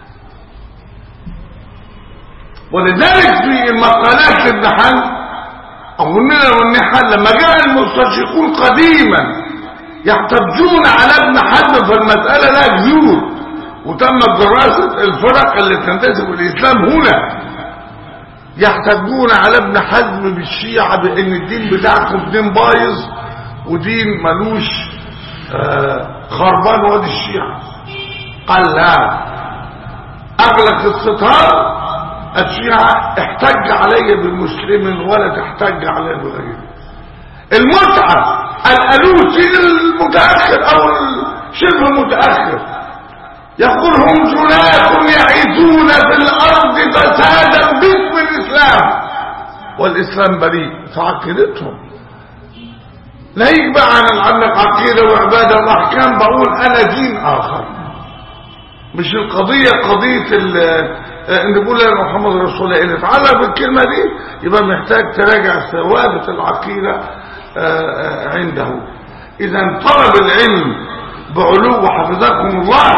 ولذلك في المقالات ابن حل او النيل والنحل لما جاء المستشرقون قديما يحتجون على ابن حزم فالمسألة لا جذور وتمت دراسة الفرق اللي تنتسب الاسلام هنا يحتجون على ابن حزم بالشيعة بان الدين بتاعكم دين بايظ ودين ملوش آه خربان وادي الشيعة قال لا اغلق الستار الشيعة احتج علي بمسلم ولا تحتج علي بغيره المتعة الالوسي المتأخر او شبه متأخر يقول هم جناة يعيثون في الارض فسادا باسم الاسلام والاسلام بريء في عقيدتهم ناهيك بقى عن عندك عقيدة وعبادة واحكام بقول انا دين اخر مش القضية قضية ان نقول يا محمد رسول الله اللي اتعلق بالكلمة دي يبقى محتاج تراجع ثوابت العقيدة عنده اذا طلب العلم بعلو حفظكم الله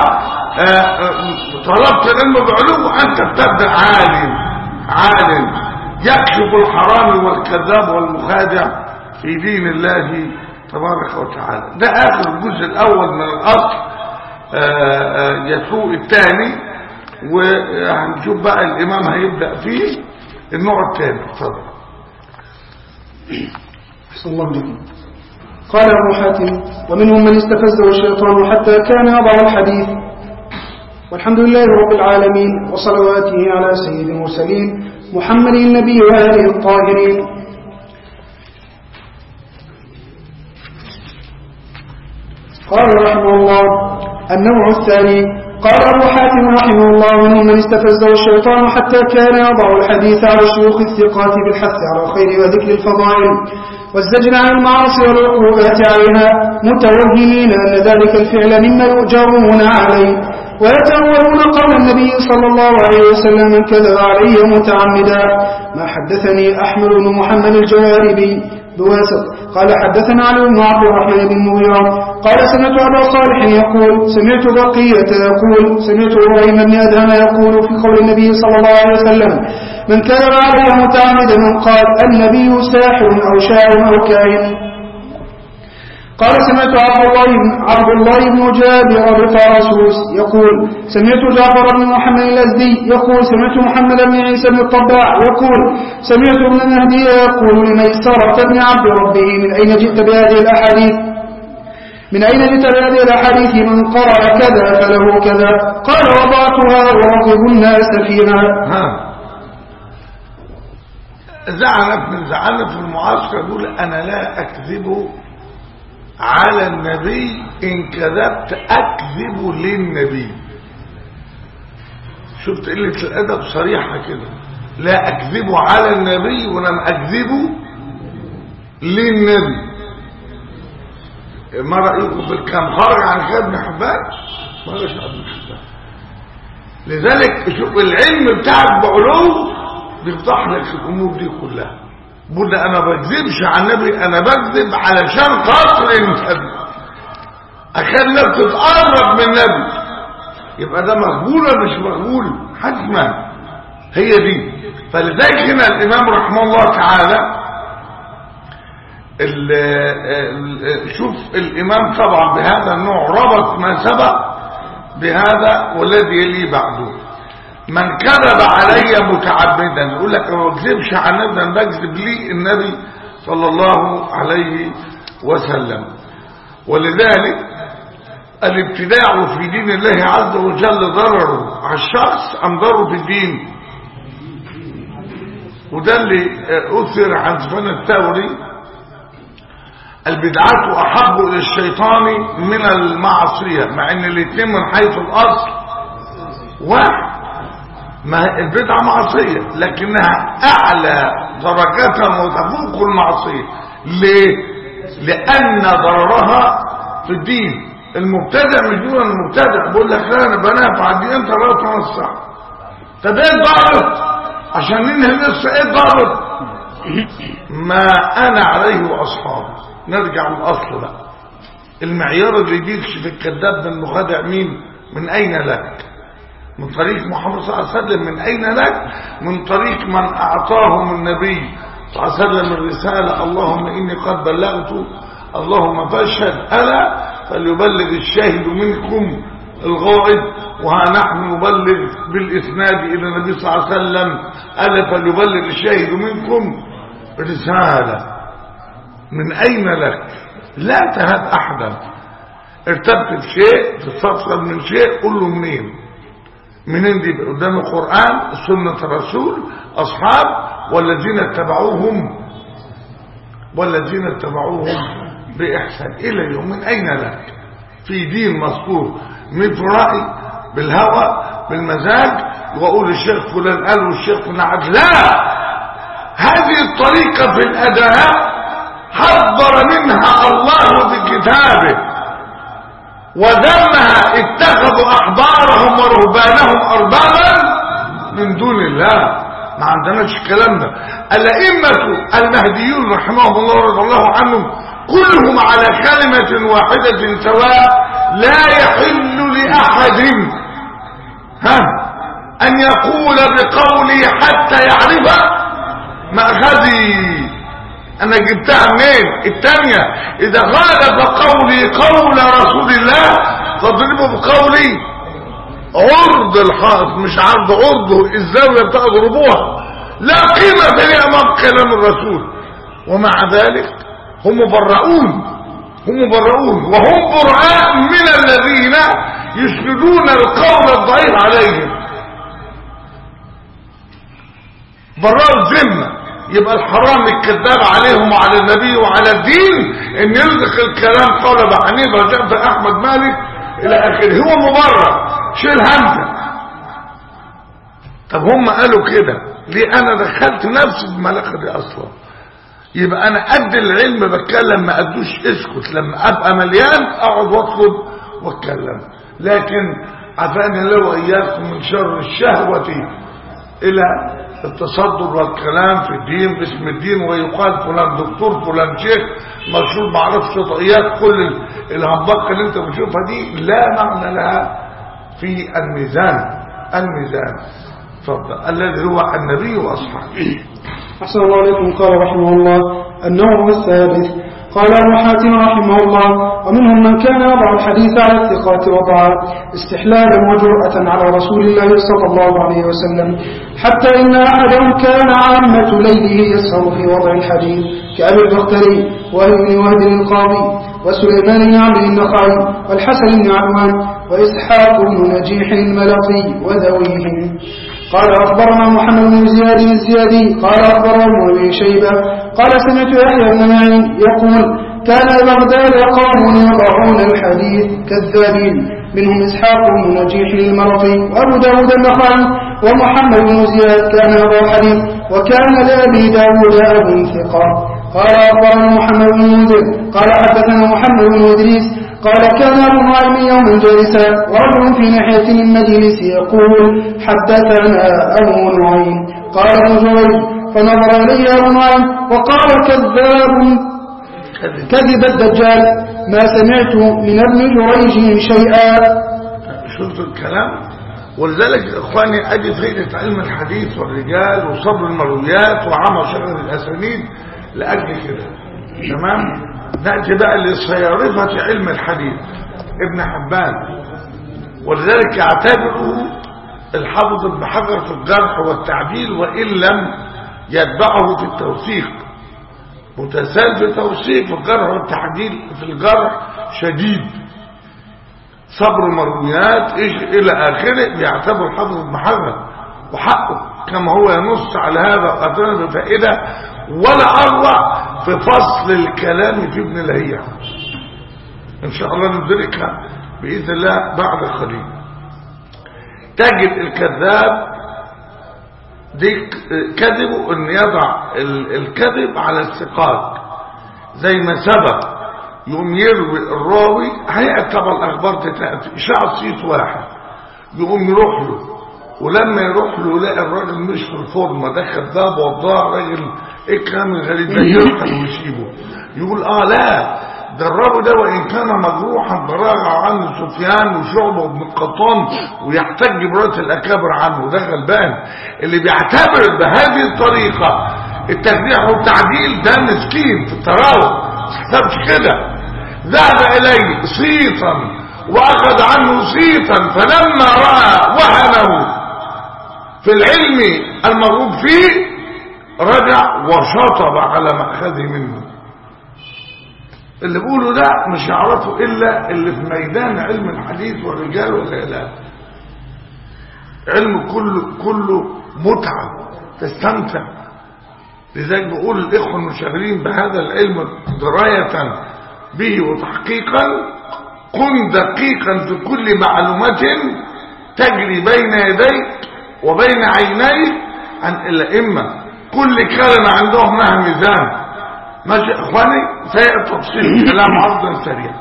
طلبت العلم بعلو انت بتبدأ عالم عالم يكشف الحرام والكذاب والمخادع في دين الله تبارك وتعالى ده اخر الجزء الاول من الاصل يسوء الثاني وهنشوف بقى الامام هيبدأ فيه النوع الثاني اتفضل أحسن الله عليكم قال أبو حاتم ومنهم من استفزه الشيطان حتى كان أضع الحديث والحمد لله رب العالمين وصلواته على سيد المرسلين محمد النبي وآله الطاهرين قال رحمه الله النوع الثاني قال أبو حاتم رحمه الله منهم من استفزه الشيطان حتى كان يضع الحديث على شيوخ الثقات بالحث على الخير وذكر الفضائل والزجر عن المعاصي والعقوبات عليها متوهمين أن ذلك الفعل مما يؤجرون عليه ويتأولون قول النبي صلى الله عليه وسلم من كذب علي متعمدا ما حدثني أحمد بن محمد الجواربي بواسط قال حدثنا علي بن عبد الرحمن بن مغيرة قال سمعت أبا صالح يقول سمعت بقية يقول سمعت إبراهيم بن أدهم يقول في قول النبي صلى الله عليه وسلم من كذب علي متعمدا قال النبي ساحر أو شاعر أو كاهن قال سمعت عبد الله عبد الله بن جابر بطرسوس يقول سمعت جعفر بن محمد الأزدي يقول سمعت محمد بن عيسى بن الطباع يقول سمعت ابن مهدي يقول لميسرة بن عبد ربه من أين جئت بهذه الأحاديث من أين جئت بهذه الأحاديث من قرأ كذا فله كذا قال وضعتها وراقب الناس فيها ها زعلت من زعلت في المعاصرة يقول أنا لا أكذب على النبي إن كذبت أكذب للنبي شفت قلة الأدب صريحة كده لا أكذب على النبي ولم أكذب للنبي ما رأيكم في الكلام خرج عن كده ابن حبان ما رأيش ابن حبان لذلك شوف العلم بتاعك بعلو بيفتح لك الأمور دي كلها بقول انا بكذبش على النبي انا بكذب علشان خاطر النبي عشان النبي تتقرب من النبي يبقى ده مقبول ولا مش مقبول حتما هي دي فلذلك هنا الامام رحمه الله تعالى ال ال شوف الامام طبعا بهذا النوع ربط ما سبق بهذا والذي يلي بعده من كذب علي متعمدا يقول لك ما بكذبش عن النبي انا بكذب لي النبي صلى الله عليه وسلم ولذلك الابتداع في دين الله عز وجل ضرره على الشخص ام ضرره في الدين وده اللي اثر عن سفيان الثوري البدعات احب الى الشيطان من المعصيه مع ان الاثنين من حيث الاصل واحد ما البدعة معصية لكنها أعلى درجة وتفوق المعصية ليه؟ لأن ضررها في الدين المبتدع مش دون المبتدع بقول لك لا أنا بنافع الدين أنت لا تنصح طب إيه الضابط؟ عشان ننهي لسه إيه الضابط؟ ما أنا عليه وأصحابي نرجع للأصل بقى المعيار اللي بيكشف الكذاب من مخادع مين؟ من أين لك؟ من طريق محمد صلى الله عليه وسلم من أين لك من طريق من أعطاهم النبي صلى الله عليه وسلم الرسالة اللهم إني قد بلغت اللهم فاشهد ألا فليبلغ الشاهد منكم الغائب وها نحن نبلغ بالإسناد إلى النبي صلى الله عليه وسلم ألا فليبلغ الشاهد منكم رسالة من أين لك لا تهد أحدا ارتبت شيء تستفسر من شيء قل له منين منين دي قدام القرآن سنة الرسول أصحاب والذين اتبعوهم والذين اتبعوهم بإحسان إلى يوم من أين لك في دين مذكور مثل رأي بالهوى بالمزاج وأقول الشيخ فلان قال والشيخ فلان عاد لا هذه الطريقة في الأداء حذر منها الله بكتابه وذمها اتخذوا احبارهم ورهبانهم اربابا من دون الله ما عندناش الكلام ده الائمه المهديون رحمهم الله ورضي الله عنهم كلهم على كلمه واحده سواء لا يحل لاحد ها ان يقول بقولي حتى يعرف ماخذي انا جبتها منين التانية اذا غالب قولي قول رسول الله فاضربه بقولي عرض الحائط مش عرض عرضه الزاوية بتاع ضربوها لا قيمة لي امام كلام الرسول ومع ذلك هم مبرؤون هم مبرؤون وهم براء من الذين يسندون القول الضعيف عليهم براء الذمه يبقى الحرام الكذاب عليهم وعلى النبي وعلى الدين ان يلزق الكلام قال ابو حنيفه جعفر احمد مالك الى اخره هو مبرر شيلها انت طب هم قالوا كده ليه انا دخلت نفسي في الملاقه دي اصلا يبقى انا قد العلم بتكلم ما قدوش اسكت لما ابقى مليان اقعد واطلب واتكلم لكن عفاني الله واياكم من شر الشهوه الى التصدر والكلام في الدين باسم الدين ويقال فلان دكتور فلان شيخ مشهور معرفش طاقيات كل ال- الهمبكه اللي انت بتشوفها دي لا معنى لها في الميزان الميزان اتفضل الذي هو النبي واصحابه أحسن الله عليكم قال رحمه الله النوع الثالث قال أبو حاتم رحمه الله ومنهم من كان يضع الحديث على الثقات وضعا استحلالا وجرأة على رسول الله صلى الله عليه وسلم حتى إن أحدهم كان عامة ليله يسهر في وضع الحديث كأبي البختري وأبي بن وهب القاضي وسليمان بن عمرو النخعي والحسن بن عدوان وإسحاق بن نجيح الملقي وذويهم قال أخبرنا محمد بن زياد الزيادي قال أخبرنا ابن أبي شيبة قال سمعت يحيى بن معين يقول كان بغداد قوم يضعون الحديث كذابين منهم إسحاق بن نجيح المرقي وأبو داود النخعي ومحمد بن زياد كان يضع الحديث وكان لأبي داود أب ثقة قال أخبرنا محمد بن منذر قال حدثنا محمد بن إدريس قال كان أبو نعيم يوم جالسا ورجل في ناحية المجلس يقول حدثنا أبو نعيم قال ابن جريج فنظر إلي أبو نعيم وقال كذاب كذب الدجال ما سمعت من ابن جريج شيئا شفت الكلام ولذلك اخواني ادي فائده علم الحديث والرجال وصبر المرويات وعمل شغل الاسانيد لاجل كده تمام ناتي بقى لصيارفه علم الحديث ابن حبان ولذلك يعتبره الحافظ ابن حجر في الجرح والتعديل وان لم يتبعه في التوثيق متسال في توثيق في الجرح والتعديل في الجرح شديد صبر المرويات ايش الى اخره بيعتبر الحافظ ابن حجر وحقه كما هو ينص على هذا واتانا بفائده ولا اروع في فصل الكلام في ابن لهيع ان شاء الله ندركها باذن الله بعد قليل تجد الكذاب دي كذبه ان يضع ال- الكذب على الثقات زي ما سبق يقوم يروي الراوي هيئة طبعا الأخبار تتأتي إشاعة صيت واحد يقوم يروح له ولما يروح له يلاقي الراجل مش في الفورمة ده كذاب وضاع راجل ايه الكلام الغريب ده يرحل ويسيبه يقول اه لا ده الراوي ده وان كان مجروحا براجع عنه سفيان وشعبه وابن القطان ويحتج بروايه الاكابر عنه ده غلبان اللي بيعتبر بهذه الطريقه التجريح والتعديل ده مسكين في التراوح ما تحسبش كده ذهب اليه صيتا واخذ عنه صيتا فلما راى وهنه في العلم المرغوب فيه رجع وشطب على مأخذه منه اللي بيقولوا ده مش يعرفوا الا اللي في ميدان علم الحديث والرجال والاله علم كله كله متعه تستمتع لذلك بقول الاخوه المشاغلين بهذا العلم درايه به وتحقيقا كن دقيقا في كل معلومه تجري بين يديك وبين عينيك عن الائمه كل كلمه عندهم لها ميزان ماشي اخواني سيئة تفصيل الكلام عرضا سريعا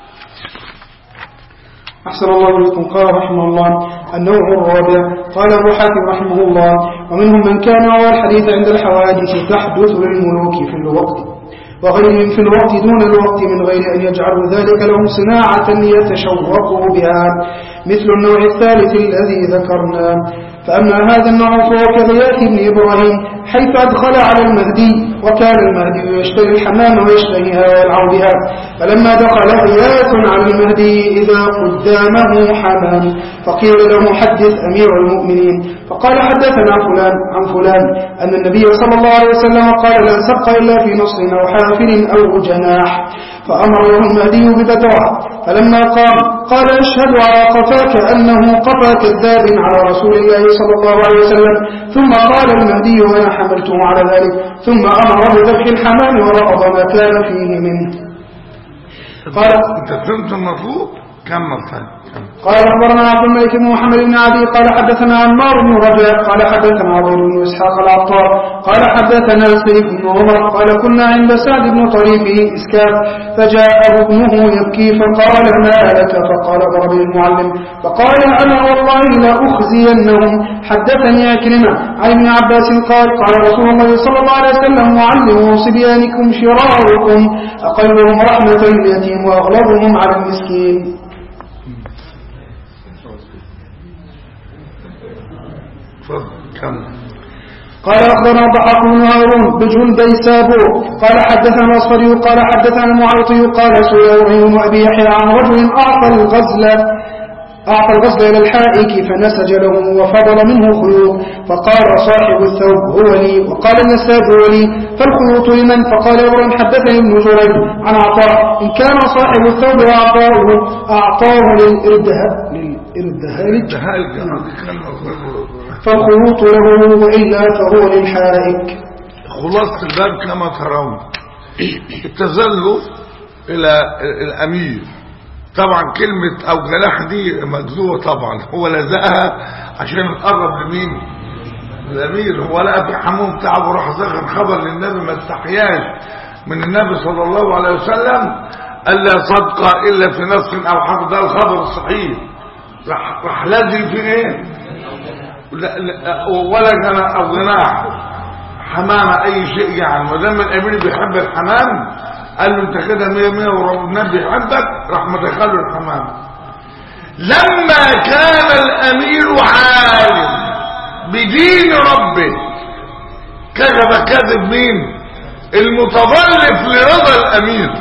أحسن الله إليكم قال رحمه الله النوع الرابع قال أبو حاتم رحمه الله ومنهم من كان يرى الحديث عند الحوادث تحدث للملوك في الوقت وغيرهم في الوقت دون الوقت من غير أن يجعلوا ذلك لهم صناعة يتشوقوا بها مثل النوع الثالث الذي ذكرنا فأما هذا النوع فهو كبيات ابن إبراهيم حيث أدخل على المهدي وكان المهدي يشتري الحمام ويشتهيها ويلعب بها فلما دخل إياس على المهدي إذا قدامه حمام فقيل له حدث أمير المؤمنين فقال حدثنا فلان عن فلان أن النبي صلى الله عليه وسلم قال لا سق إلا في نصر أو حافر أو جناح فأمر له المهدي ببتوعة فلما قام قال اشهد على قفاك أنه قفا كذاب على رسول الله صلى الله عليه وسلم ثم قال المهدي وأنا حملته على ذلك ثم أمر بذبح الحمام ورفض ما كان فيه منه قال انت فهمت المطلوب كمل طيب كمل. قال أخبرنا عبد الملك بن محمد بن عدي قال حدثنا عمار بن رجاء قال حدثنا عبيد بن إسحاق العطار قال حدثنا سيف بن عمر قال كنا عند سعد بن طريف إسكاف فجاءه ابنه يبكي فقال ما لك فقال ضرب المعلم فقال أنا والله لأخزينهم حدثني أكرمة عن ابن عباس قال قال رسول الله صلى الله عليه وسلم معلموا صبيانكم شراركم أقلهم رحمة اليتيم وأغلبهم على المسكين اتفضل كمل قال أخبرنا ضحاك بن هارون بجندي سابور قال حدثنا الأصفري قال حدثنا المعيطي قال سئل بن أبي يحيى عن رجل أعطى الغزل أعطى الغزل إلى الحائك فنسج له وفضل منه خيوط فقال صاحب الثوب هو لي وقال النساج هو لي فالخيوط لمن فقال أولا حدثني ابن جريج عن عطاء إن كان صاحب الثوب أعطاه أعطاه للإردهال للإردهالك هاي الجهاد كلمة فالخيوط له وإلا فهو للحائك خلاصة الباب كما ترون التزلف إلى الأمير طبعا كلمة أو جناح دي مجذوبة طبعا هو لزقها عشان يقرب لمين الأمير هو لقى في حموم بتاعه وراح زغن خبر للنبي ما استحياش من النبي صلى الله عليه وسلم ألا صدق إلا في نص أو حق ده الخبر الصحيح راح راح لازم في إيه لا لا ولا جناح أو جناح حمامة أي شيء يعني ما دام الأمير بيحب الحمام قال له أنت كده مية مية والنبي بيحبك راح مدخله الحمام لما كان الأمير عالم بدين ربه كذب كذب مين المتظلف لرضا الأمير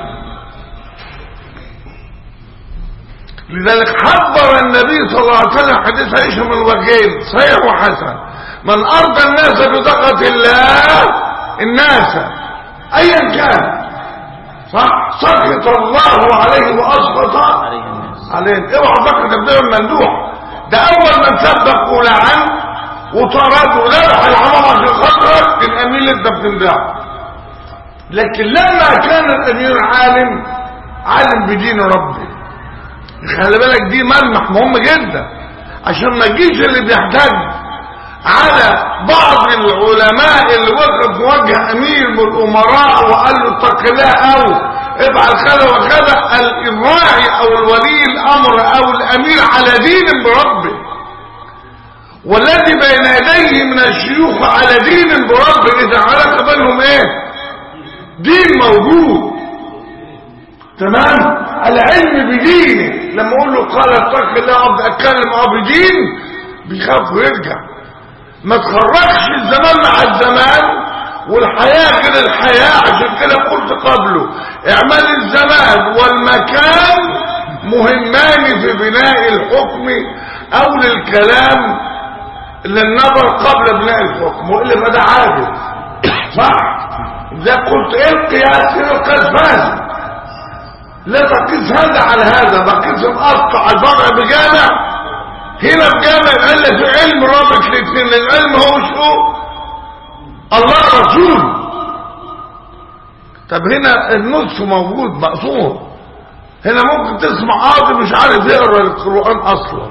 لذلك حضر النبي صلى الله عليه وسلم حديث عيشه من الوجهين صحيح وحسن من أرضى الناس بطاقة الله الناس أيا كان صح سخط الله عليه وأسخط عليهم اوعى فكر تبدأ الممدوح ده أول من سبق ولعن وطرد ولبح العمامة في خطرك الأمير اللي انت بتمدحه لكن لما كان الأمير عالم عالم بدين ربه خلي بالك دي ملمح مهم جدا عشان ما يجيش اللي بيحتاج على بعض العلماء اللي وقف في وجه امير من الامراء وقال له اتق الله او افعل كذا وكذا الراعي او الولي الامر او الامير على دين بربه والذي بين يديه من الشيوخ على دين بربه اذا علق بينهم ايه دين موجود تمام العلم بدينه لما اقول له قال اتق الله ابدا اتكلم اه بدين بيخاف ويرجع ما تخرجش الزمان مع الزمان والحياة غير الحياة عشان كده قلت قبله اعمال الزمان والمكان مهمان في بناء الحكم او للكلام للنظر قبل بناء الحكم والا يبقى ده عادل صح ده قلت ايه القياس هنا القياس فاسد لا تقيس هذا على هذا بقيس مقطع الفرع بجامع هنا بجامع العلة في علم رابط الاثنين العلم هو شو الله رسول طب هنا النص موجود مقصود هنا ممكن تسمع قاضي مش عارف يقرا القرآن اصلا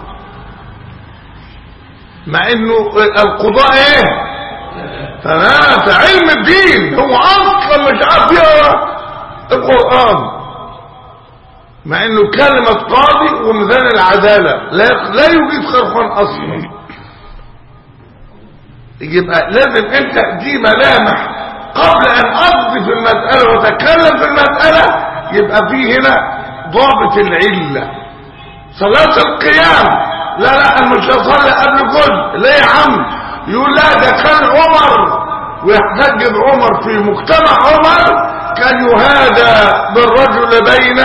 مع انه القضاء ايه تمام في علم الدين هو اصلا مش عارف يقرا القرآن مع انه كلمة قاضي وميزان العدالة لا لا يوجد خرفان اصلا يبقى لازم انت دي ملامح قبل ان اقضي في المسألة واتكلم في المسألة يبقى في هنا ضابط العلة صلاة القيام لا لا انا مش هصلي قبل كل ليه يا عم يقول لا ده كان عمر ويحتج بعمر في مجتمع عمر كان يهادى بالرجل بين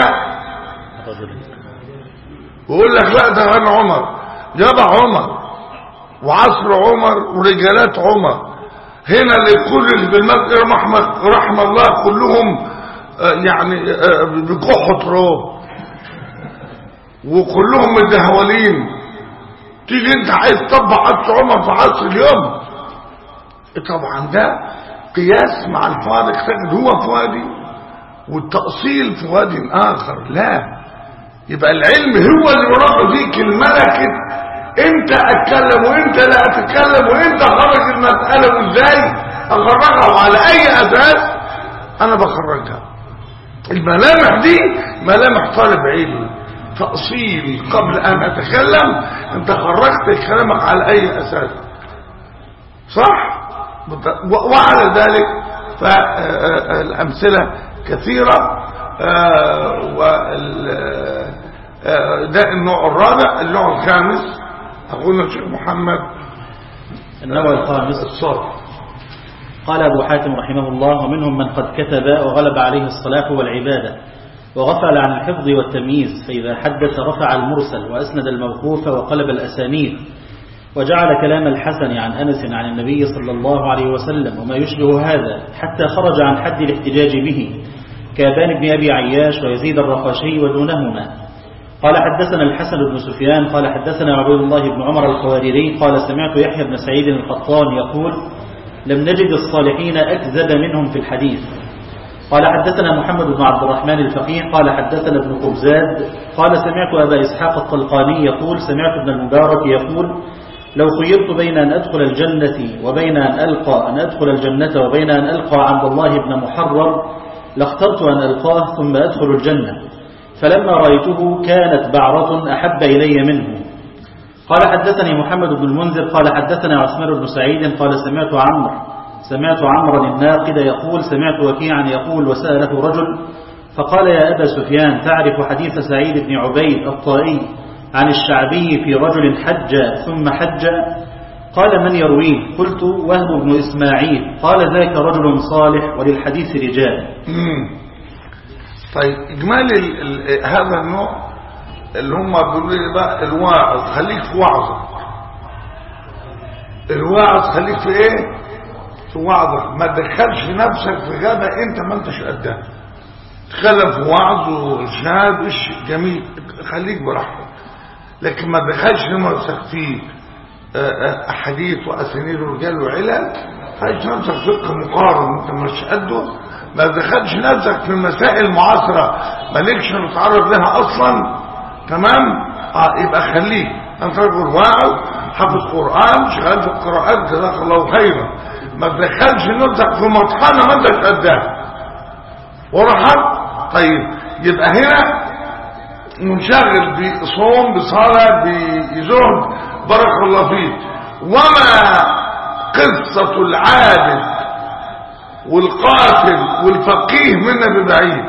ويقول لك لا ده كان عمر جابع عمر وعصر عمر ورجالات عمر هنا لكل اللي بالمسجد رحمة, رحمة الله كلهم آه يعني آه بكحوا تراب وكلهم مدهولين تيجي انت عايز تطبق عصر عمر في عصر اليوم طبعا ده قياس مع الفارق تجد هو في وادي والتأصيل في وادي آخر لا يبقى العلم هو اللي يربي فيك الملكة انت اتكلم وانت لا اتكلم وانت خرج المسألة وازاي اخرجها وعلى اي اساس انا بخرجها الملامح دي ملامح طالب علم تأصيل قبل ان اتكلم انت خرجت كلامك على اي اساس صح بت- و- وعلى ذلك فالامثلة كثيرة آه، وال- آه، ده النوع الرابع النوع الخامس اقول الشيخ محمد النوع الخامس الصرف قال أبو حاتم رحمه الله ومنهم من قد كتب وغلب عليه الصلاح والعبادة وغفل عن الحفظ والتمييز فإذا حدث رفع المرسل وأسند الموقوف وقلب الأسانيد وجعل كلام الحسن عن أنس عن النبي صلى الله عليه وسلم وما يشبه هذا حتى خرج عن حد الاحتجاج به كابان بن أبي عياش ويزيد الرقاشي ودونهما قال حدثنا الحسن بن سفيان قال حدثنا عبيد الله بن عمر الخواريري قال سمعت يحيى بن سعيد القطان يقول لم نجد الصالحين أكذب منهم في الحديث قال حدثنا محمد بن عبد الرحمن الفقيه قال حدثنا ابن قبزاد قال سمعت أبا إسحاق الطلقاني يقول سمعت ابن المبارك يقول لو خيرت بين أن أدخل الجنة وبين أن ألقى أن أدخل الجنة وبين أن ألقى عبد الله بن محرر لاخترت أن ألقاه ثم أدخل الجنة فلما رأيته كانت بعرة أحب إلي منه قال حدثني محمد بن المنذر قال حدثنا عثمان بن سعيد قال سمعت عمرو سمعت عمرا الناقد يقول سمعت وكيعا يقول وسأله رجل فقال يا أبا سفيان تعرف حديث سعيد بن عبيد الطائي عن الشعبي في رجل حج ثم حج قال من يرويه قلت وهب بن إسماعيل قال ذاك رجل صالح وللحديث رجال مم. طيب اجمالي ال- ال- هذا النوع اللي هم بيقولوا لي بقى الواعظ خليك في وعظك الواعظ خليك في ايه في وعظك ما تدخلش نفسك في غابة انت ما انتش قدها تتكلم في وعظ وارشاد وش جميل خليك براحتك لكن ما تدخلش نفسك في آه، آه، احاديث واسانيد ورجال وعلل خليش نفسك فقه مقارن انت مش قده ما تدخلش نفسك في المسائل المعاصرة مالكش متعرض لها اصلا تمام اه يبقى خليك انت رجل واعظ حافظ قرآن شغال في القراءات جزاك الله خيرا ما تدخلش نفسك في مطحنة ما انتش قدها ورحب طيب يبقى هنا منشغل بصوم بصلاة بزهد بارك الله فيك وما قصة العابد والقاتل والفقيه منا ببعيد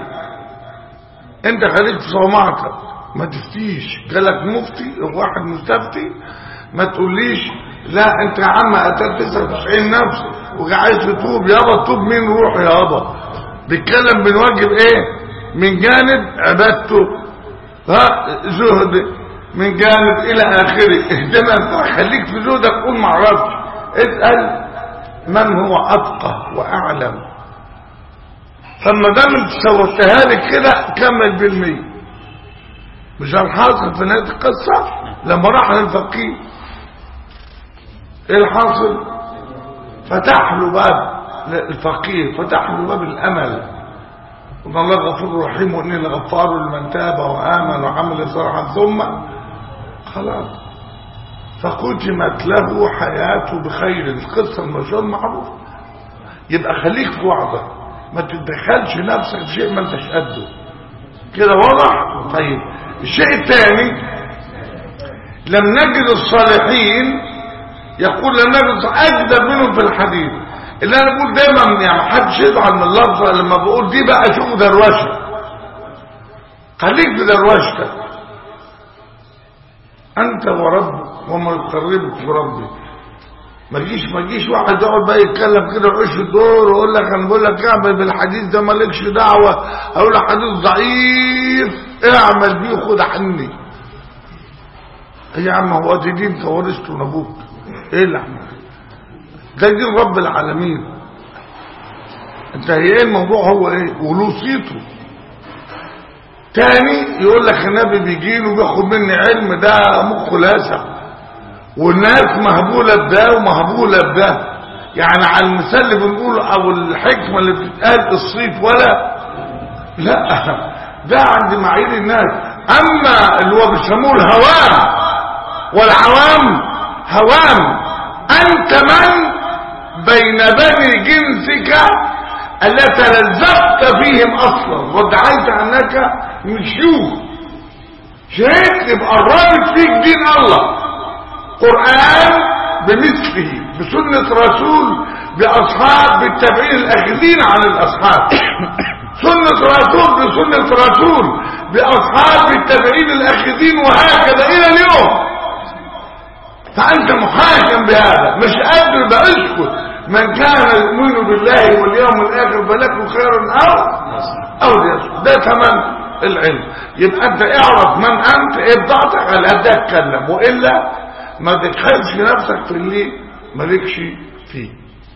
انت خليك في صومعتك ما تفتيش جالك مفتي او واحد مستفتي ما تقوليش لا انت يا عم قتلت 99 نفس وعايز تتوب يابا توب مين روح يابا بيتكلم بنواجب ايه من جانب عبادته ها زهد من جانب الى اخره اهدنا انت خليك في زهدك قول ما اعرفش اسال من هو اتقى واعلم فما دام انت سوتها لي كده كمل بالمية مش الحاصل في نهايه القصه لما راح للفقيه ايه الحاصل فتح له باب الفقيه فتح له باب الامل وان الله غفور رحيم واني لغفار لمن تاب وامن وعمل صالحا ثم خلاص فختمت له حياته بخير القصه المشهور معروف يبقى خليك في وعظك ما تتدخلش نفسك في شيء ما انتش قده كده واضح طيب الشيء الثاني لم نجد الصالحين يقول لم نجد اجدد منهم في الحديث اللي انا بقول دايما يعني ما حدش يزعل من اللفظه لما بقول دي بقى شوف دروشه خليك في دروشتك انت وربك وما يقربك في ربك ما تجيش ما تجيش واحد يقعد بقى يتكلم كده ويعيش الدور ويقول لك انا بقول لك اعمل بالحديث ده مالكش دعوه اقول لك حديث ضعيف اعمل بيه وخد عني يا عم هو دي دين انت ورثته من ابوك ايه اللي عمل ده دين رب العالمين انت هي ايه الموضوع هو ايه ولوصيته تاني يقول لك النبي بيجي له بياخد مني علم ده مخه لاسع والناس مهبولة بده ومهبولة بده يعني على المثال اللي بنقوله او الحكمة اللي بتتقال الصيت ولا لا ده عند معايير الناس اما اللي هو بيسموه الهوام والعوام هوام انت من بين بني جنسك التي لزقت فيهم اصلا وادعيت انك من شيوخ شهيد يبقى الرابط فيك دين الله قرآن بمثله بسنة رسول بأصحاب بالتابعين الأخذين عن الأصحاب سنة رسول بسنة رسول بأصحاب التابعين الأخذين وهكذا إلى اليوم فأنت محاكم بهذا مش قادر بأسكت من كان يؤمن بالله واليوم الآخر فلكم خير أو أو يسكت ده تمام العلم يبقى أنت اعرف من أنت ابضعتك على قد اتكلم وإلا ما تدخلش نفسك في اللي مالكش فيه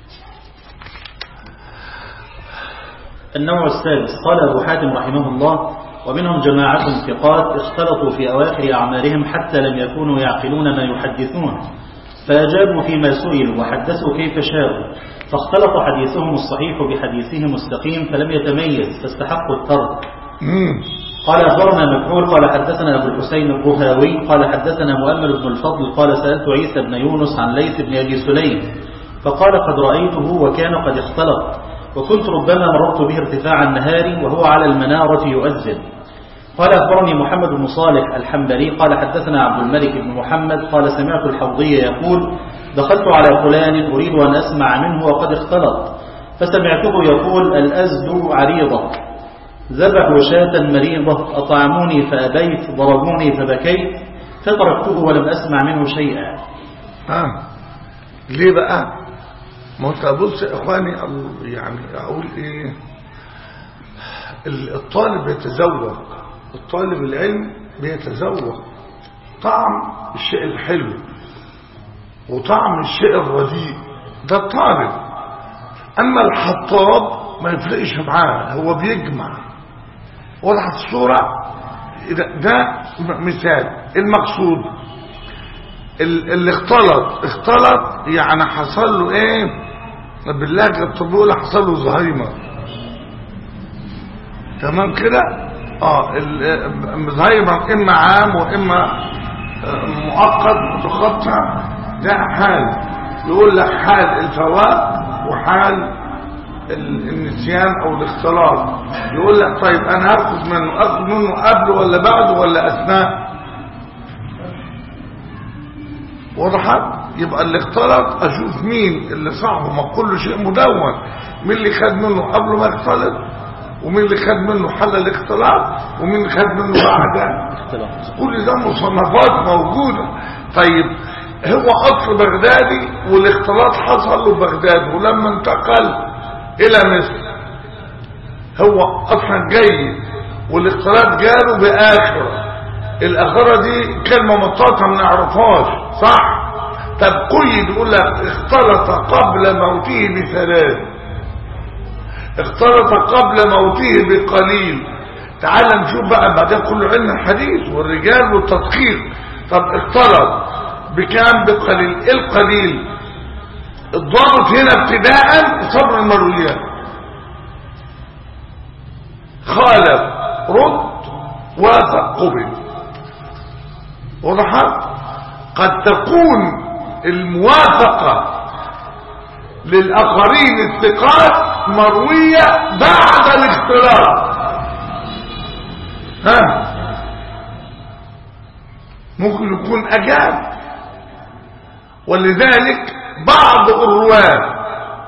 النوع السادس قال أبو حاتم رحمه الله ومنهم جماعة ثقات اختلطوا في أواخر أعمارهم حتى لم يكونوا يعقلون ما يحدثون فأجابوا فيما سئلوا وحدثوا كيف شاءوا فاختلط حديثهم الصحيح بحديثهم السقيم فلم يتميز فاستحقوا الترك مم. قال أخبرنا مكحول قال حدثنا أبو الحسين الرهاوي قال حدثنا مؤمل بن الفضل قال سألت عيسى بن يونس عن ليث بن أبي سليم فقال قد رأيته وكان قد اختلط وكنت ربما مررت به ارتفاع النهار وهو على المنارة يؤذن قال أخبرني محمد بن صالح الحنبلي قال حدثنا عبد الملك بن محمد قال سمعت الحوضي يقول دخلت على فلان أريد أن أسمع منه وقد اختلط فسمعته يقول الأزد عريضة ذبحوا شاة مريضة أطعموني فأبيت ضربوني فبكيت فتركته ولم أسمع منه شيئا ها ليه بقى ما انت بص يا اخواني ال- يعني اقول ايه ال- الطالب يتذوق الطالب العلم بيتذوق طعم الشيء الحلو وطعم الشيء الرديء ده الطالب اما الحطاب ما يفرقش معاه هو بيجمع وضحت الصورة ده- ده م- مثال المقصود ال- اللي اختلط اختلط يعني حصل له ايه بالله الطبول حصل له زهايمر تمام كده اه ال- زهايمر اما عام واما آه، مؤقت متقطع ده حال يقول لك حال الفوات وحال ال- النسيان او الاختلاط يقول لك طيب انا هاخد منه اخد منه قبل ولا بعد ولا اثناء وضحت يبقى اللي اختلط اشوف مين اللي صاحبه ما كل شيء مدون مين اللي خد منه قبل ما يختلط ومين اللي خد منه حل الاختلاط ومين اللي خد منه بعد اختلاط كل ده مصنفات موجودة طيب هو اصل بغدادي والاختلاط حصل له بغداد ولما انتقل الى مصر هو اصلا جيد والاختلاط جاله باخره الاخره دي كلمه مطاطه ما نعرفهاش صح طب قيد يقول لك اختلط قبل موته بثلاث اختلط قبل موته بقليل تعال نشوف بقى بعدين كله علم الحديث والرجال والتدقيق طب اختلط بكام بقليل ايه القليل الضابط هنا ابتداء صبر المرويات خالف رد وافق قبل وضحت قد تكون الموافقة للآخرين الثقات مروية بعد الاختلاط ها ممكن يكون أجاب ولذلك بعض الرواة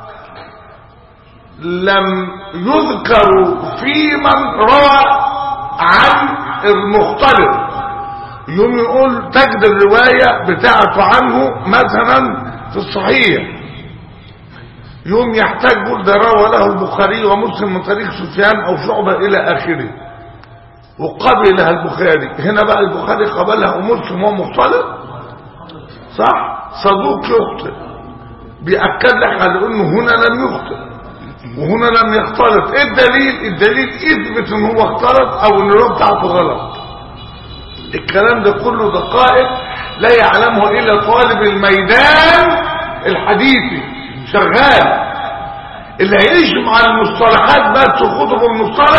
لم يذكروا في من روى عن المختلط يوم يقول تجد الرواية بتاعته عنه مثلا في الصحيح يوم يحتاج يقول ده روى له البخاري ومسلم من طريق سفيان او شعبة الى اخره وقبلها البخاري هنا بقى البخاري قبلها ومسلم وهو مختلط صح صدوق يخطئ بيأكد لك على انه هنا لم يخطئ وهنا لم يختلط ايه الدليل الدليل اثبت ان هو اختلط او ان الرواية بتاعته غلط الكلام ده كله دقائق لا يعلمه الا طالب الميدان الحديثي شغال اللي هيعيش مع المصطلحات بس وخطب المصطلح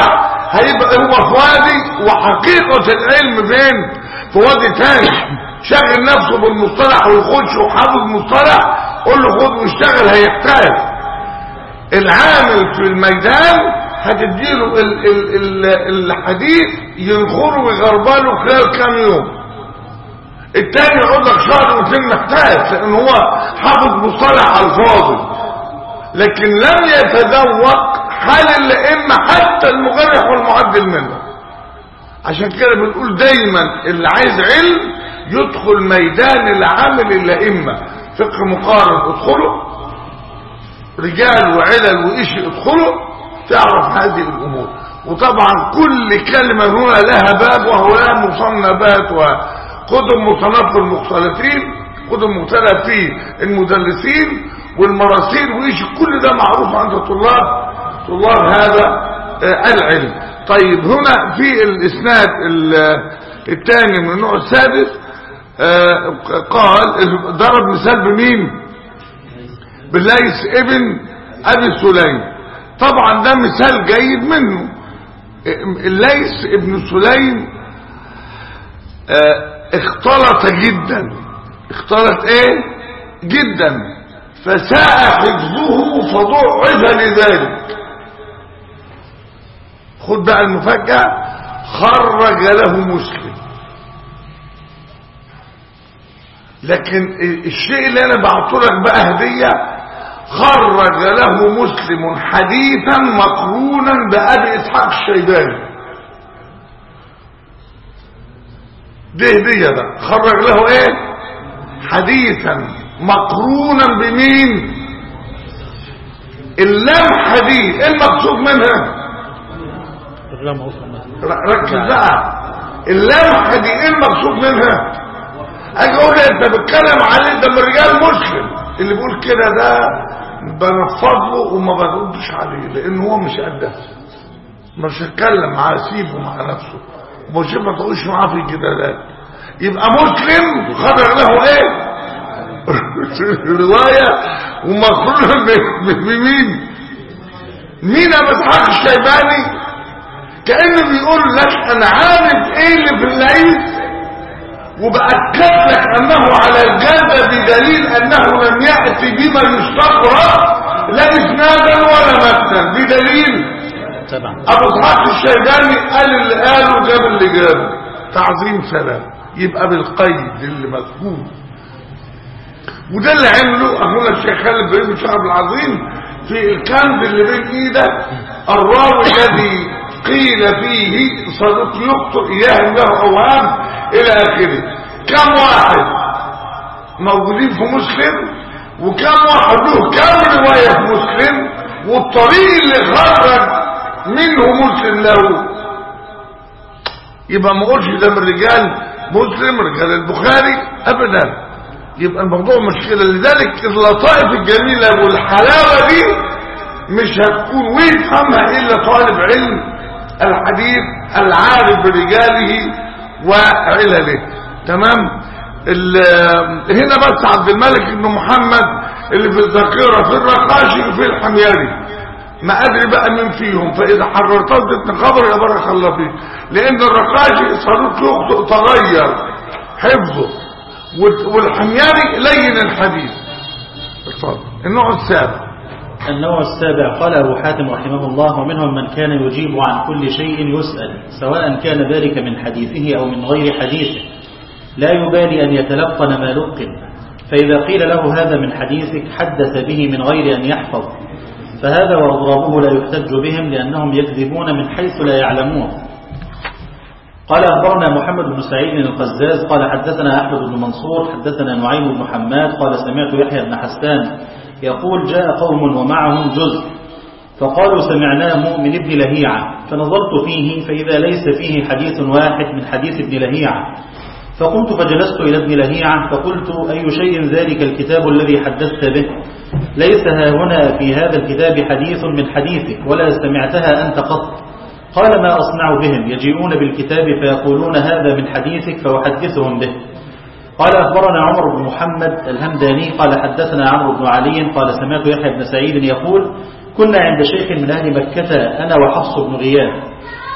هيبقى هو في وادي وحقيقة العلم فين في وادي تاني شغل نفسه بالمصطلح ويخش وحافظ مصطلح قول له خد واشتغل هيحتاج العامل في الميدان هتديله ال ال ال الحديث ينخره ويغربله خلال كام يوم التاني يقعد لك شهر واثنين محتاج لان هو حافظ مصطلح الفاظه لكن لم يتذوق حال الائمه حتى المجرح والمعدل منه عشان كده بنقول دايما اللي عايز علم يدخل ميدان العمل الائمه فقه مقارن ادخله رجال وعلل وإيش ادخله تعرف هذه الامور وطبعا كل كلمه هنا لها باب وهو لها مصنبات وكتب مصنف المختلفين كتب مختلف في المدلسين والمراسيل وإيش كل ده معروف عند طلاب طلاب هذا آه، العلم طيب هنا في الاسناد ال- الثاني من النوع السادس آه، قال ضرب مثال بمين بالليث ابن ابي سليم طبعا ده مثال جيد منه الليث ابن سليم آه، اختلط جدا اختلط ايه جدا فساء حفظه فضعف لذلك خد بقى المفاجأة خرج له مسلم لكن الشيء اللي انا بعطلك بقى هدية خرج له مسلم حديثا مقرونا بأبي إسحاق الشيباني دي هدية ده خرج له ايه حديثا مقرونا بمين اللمحة دي ايه المقصود منها الرمى أصلا ر- ركز بقى اللمحة دي ايه المقصود منها اجي اقول لي انت بتتكلم عليه ده من رجال مسلم اللي بيقول كده ده بنفض له وما بردش عليه لان هو مش قدها مش هتكلم معاه سيبه مع نفسه ومش ما تقولش معاه في الجدالات يبقى مسلم خرج له ايه رواية ومقرونة ب- ب- بمين مين ابو اسحاق الشيباني كأنه بيقول لك انا عارف ايه اللي في الليل وبأكد لك انه على الجادة بدليل انه لم يأتي بما يستقرأ لا اسنادا ولا متنا بدليل تبعا ابو اسحاق الشيباني قال اللي قاله جاب اللي جابه تعظيم سلام يبقى بالقيد اللي مذكور وده اللي عمله اخونا الشيخ خالد بن شعب العظيم في الكنز اللي بين ايدك الراوي الذي قيل فيه صديق يخطئ يهم له اوهام الى اخره كم واحد موجودين في مسلم وكم واحد له كم روايه في مسلم والطريق اللي خرج منه مسلم له يبقى ما اقولش ده من رجال مسلم رجال البخاري ابدا يبقى الموضوع مشكله لذلك اللطائف الجميله والحلاوه دي مش هتكون ويفهمها الا طالب علم الحديث العارف برجاله وعلله تمام ال- هنا بس عبد الملك بن محمد اللي في الذاكره في الرقاشي وفي الحميري ما ادري بقى مين فيهم فاذا حررت ابن خبر يا بارك الله فيك لان الرقاشي صاروخ يخطئ تغير حفظه وال- والحميري لين الحديث اتفضل النوع السابع النوع السابع قال أبو حاتم رحمه الله ومنهم من كان يجيب عن كل شيء يسأل سواء كان ذلك من حديثه أو من غير حديثه لا يبالي أن يتلقن ما لقن فإذا قيل له هذا من حديثك حدث به من غير أن يحفظ فهذا وأضرابه لا يحتج بهم لأنهم يكذبون من حيث لا يعلمون قال أخبرنا محمد بن سعيد القزاز قال حدثنا أحمد بن منصور حدثنا نعيم بن حماد قال سمعت يحيى بن حسان يقول جاء قوم ومعهم جزء فقالوا سمعناه مؤمن ابن لهيعة فنظرت فيه فإذا ليس فيه حديث واحد من حديث ابن لهيعة فقمت فجلست إلى ابن لهيعة فقلت أي شيء ذلك الكتاب الذي حدثت به ليس ها هنا في هذا الكتاب حديث من حديثك ولا سمعتها أنت قط قال ما أصنع بهم يجيئون بالكتاب فيقولون هذا من حديثك فأحدثهم به قال أخبرنا عمر بن محمد الهمداني قال حدثنا عمرو بن علي قال سمعت يحيى بن سعيد يقول كنا عند شيخ من أهل مكة أنا وحفص بن غياث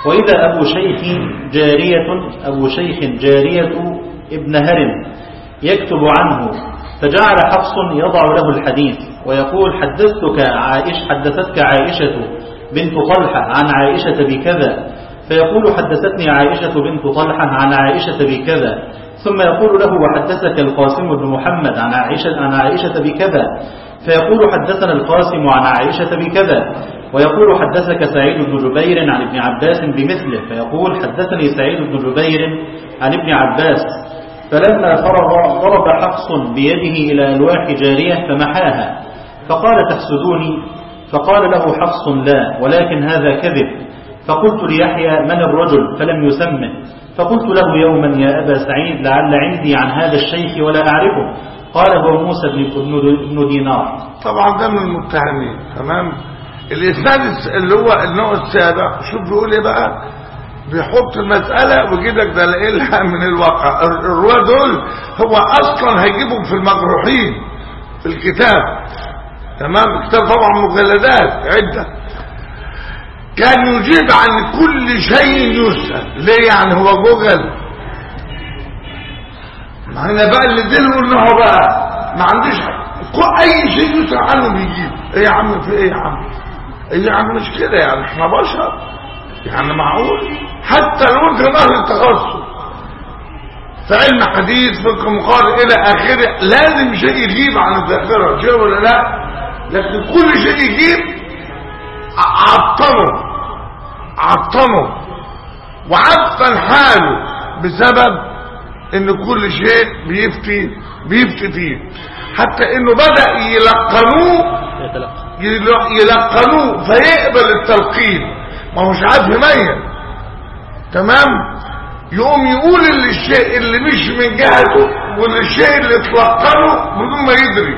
وإذا أبو شيخ جارية أبو شيخ جارية ابن هرم يكتب عنه فجعل حفص يضع له الحديث ويقول حدثتك عائش حدثتك عائشة بنت طلحة عن عائشة بكذا فيقول حدثتني عائشة بنت طلحة عن عائشة بكذا ثم يقول له وحدثك القاسم بن محمد عن عائشة, عن عائشة بكذا فيقول حدثنا القاسم عن عائشة بكذا ويقول حدثك سعيد بن جبير عن ابن عباس بمثله فيقول حدثني سعيد بن جبير عن ابن عباس فلما فرغ ضرب حفص بيده إلى ألواح جارية فمحاها فقال تحسدوني فقال له حفص لا ولكن هذا كذب فقلت ليحيى من الرجل فلم يسمه فقلت له يوما يا أبا سعيد لعل عندي عن هذا الشيخ ولا أعرفه قال هو موسى بن دينار طبعا ده من المتهمين تمام الإسناد اللي هو النوع السابع شوف بيقول ايه بقى بيحط المسألة ويجيبك دلائلها من الواقع الرواة دول هو أصلا هيجيبهم في المجروحين في الكتاب تمام الكتاب طبعا مجلدات عدة كان يجيب عن كل شيء يسأل ليه يعني هو جوجل معنا بقى اللي دلوا ان هو بقى ما عنديش اي شيء يسأل عنه بيجيب ايه يا عم في ايه يا عم ايه يا عم مش كده يعني احنا بشر يعني معقول حتى لو انت اهل التخصص في علم حديث فقه مقارن الى اخره لازم شيء يجيب عن الذاكره شيء ولا لا لكن كل شيء يجيب عطله عطله وعطل حاله بسبب ان كل شيء بيفتي بيفتي فيه حتى انه بدأ يلقنوه يلقنوه فيقبل التلقين ما هوش عارف يميز تمام يقوم يقول اللي الشيء اللي مش من جهته والشيء اللي اتلقنه بدون ما يدري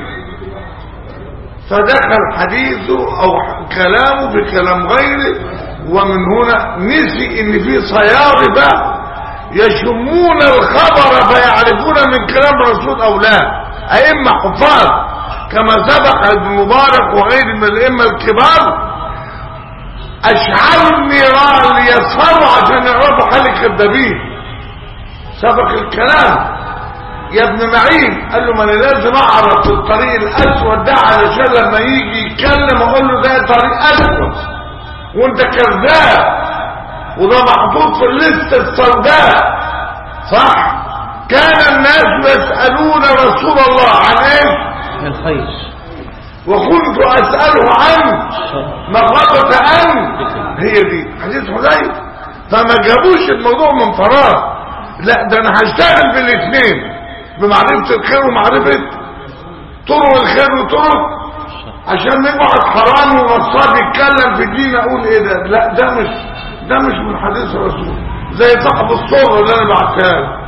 فدخل حديثه او كلامه بكلام غيره ومن هنا نسي ان في صياربة يشمون الخبر فيعرفون من كلام رسول او لا ائمة حفاظ كما سبق ابن مبارك وغير من الائمة الكبار اشعلوا النيران ليسهروا عشان يعرفوا حال الكذابين سبق الكلام يا ابن معين قال له ما انا لازم اعرف الطريق الاسود ده علشان لما يجي يتكلم اقول له ده طريق اسود وانت كذاب وده محطوط في الليسته السوداء صح كان الناس يسالون رسول الله عن ايه الخير وكنت اساله عن مخافه ان هي دي حديث حذيفه فما جابوش الموضوع من فراغ لا ده انا هشتغل بالاثنين بمعرفة الخير ومعرفة طرق الخير وطرق عشان نقعد حرام ونصاب يتكلم في الدين اقول ايه ده لا ده مش ده مش من حديث الرسول زي صاحب الصورة اللي انا بعتها له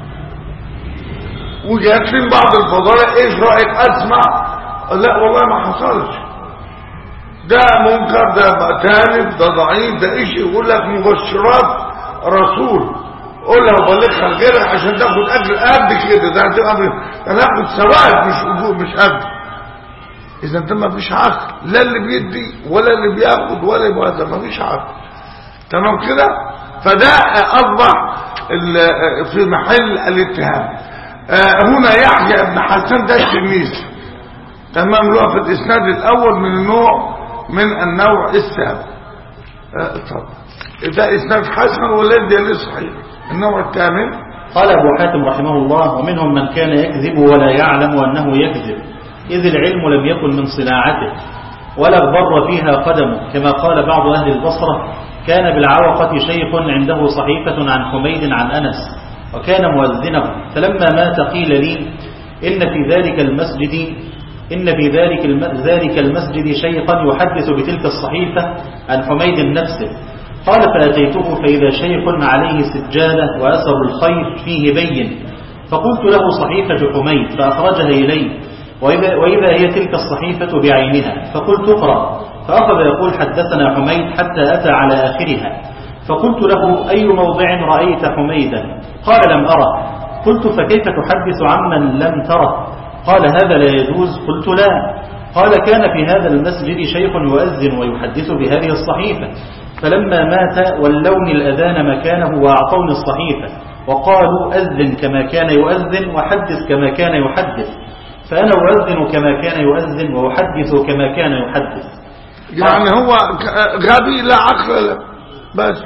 وجات لي بعض الفضلاء ايش رايك اسمع لا والله ما حصلش ده منكر ده تانب ده ضعيف ده ايش يقول لك مبشرات رسول قولها وبلغها لغيرك عشان تاخد اجر قد كده ده هتبقى هتاخد ثواب مش اجور مش اجر اذا انت ما فيش عقل لا اللي بيدي ولا اللي بياخد ولا يبقى ما فيش عقل تمام كده فده اصبح في محل الاتهام هنا يحيى ابن حسن ده التلميذ تمام له في الاسناد الاول من النوع من النوع السابق اتفضل ده اسناد حسن ولا ده صحيح النوع الثامن قال أبو حاتم رحمه الله ومنهم من كان يكذب ولا يعلم أنه يكذب إذ العلم لم يكن من صناعته ولا اغبر فيها قدمه كما قال بعض أهل البصرة كان بالعوقة شيخ عنده صحيفة عن حميد عن أنس وكان مؤذنه فلما مات قيل لي إن في ذلك المسجد إن في ذلك ذلك المسجد شيخا يحدث بتلك الصحيفة عن حميد نفسه قال فأتيته فإذا شيخ عليه سجادة وأثر الخير فيه بين فقلت له صحيفة حميد فأخرجها إلي وإذا, وإذا هي تلك الصحيفة بعينها فقلت اقرأ فأخذ يقول حدثنا حميد حتى أتى على آخرها فقلت له أي موضع رأيت حميدا قال لم أره قلت فكيف تحدث عمن لم تره قال هذا لا يجوز قلت لا قال كان في هذا المسجد شيخ يؤذن ويحدث بهذه الصحيفة فلما مات ولوني الأذان مكانه وأعطوني الصحيفة وقالوا أذن كما كان يؤذن وحدث كما كان يحدث فأنا أؤذن كما كان يؤذن وأحدث كما كان يحدث يعني هو ك- غبي لا عقل له بس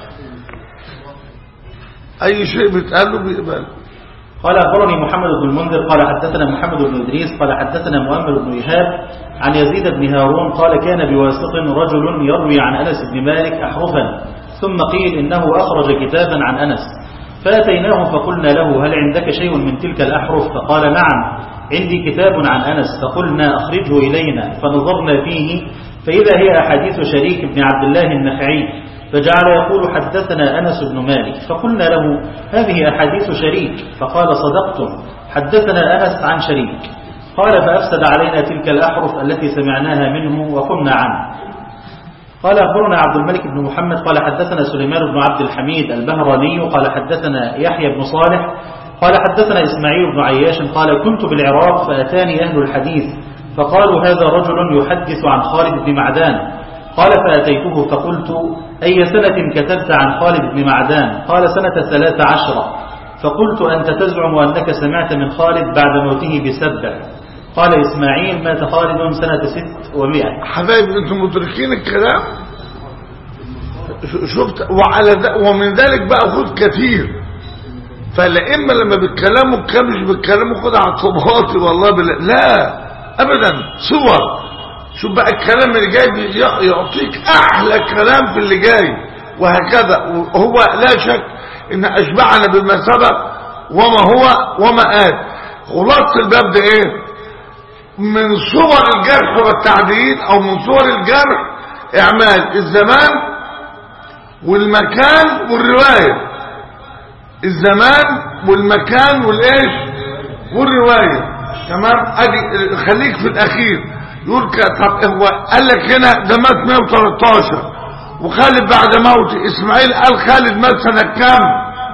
اي شيء بيتقال له بيقبل قال أخبرني محمد بن المنذر قال حدثنا محمد بن إدريس قال حدثنا مؤمل بن إيهاب عن يزيد بن هارون قال كان بواسط رجل يروي عن أنس بن مالك أحرفا ثم قيل إنه أخرج كتابا عن أنس فأتيناه فقلنا له هل عندك شيء من تلك الأحرف فقال نعم عندي كتاب عن أنس فقلنا أخرجه إلينا فنظرنا فيه فإذا هي أحاديث شريك بن عبد الله النخعي فجعل يقول حدثنا أنس بن مالك فقلنا له هذه أحاديث شريك فقال صدقتم حدثنا أنس عن شريك قال فأفسد علينا تلك الأحرف التي سمعناها منه وقمنا عنه قال أخبرنا عبد الملك بن محمد قال حدثنا سليمان بن عبد الحميد البهراني قال حدثنا يحيى بن صالح قال حدثنا إسماعيل بن عياش قال كنت بالعراق فأتاني أهل الحديث فقالوا هذا رجل يحدث عن خالد بن معدان قال فأتيته فقلت أي سنة كتبت عن خالد بن معدان قال سنة ثلاث عشرة فقلت أنت تزعم أنك سمعت من خالد بعد موته بسبع قال إسماعيل مات خالد سنة ست ومئة حبايب انتم مدركين الكلام ش- شفت وعلى ذا ومن ذلك بقى خد كثير فالأئمة لما بيتكلموا كان مش بيتكلموا كده عقوباتي والله بالله لا ابدا صور شوف بقى الكلام اللي جاي بي- يعطيك احلى كلام في اللي جاي وهكذا وهو لا شك ان اشبعنا بما سبق وما هو وما قال خلاصة الباب ده ايه من صور الجرح والتعديل او من صور الجرح اعمال الزمان والمكان والرواية الزمان والمكان والايش والرواية تمام ادي خليك في الاخير يقول ك- طب هو قال لك هنا ده مات 113 وخالد بعد موت اسماعيل قال خالد مات سنة كام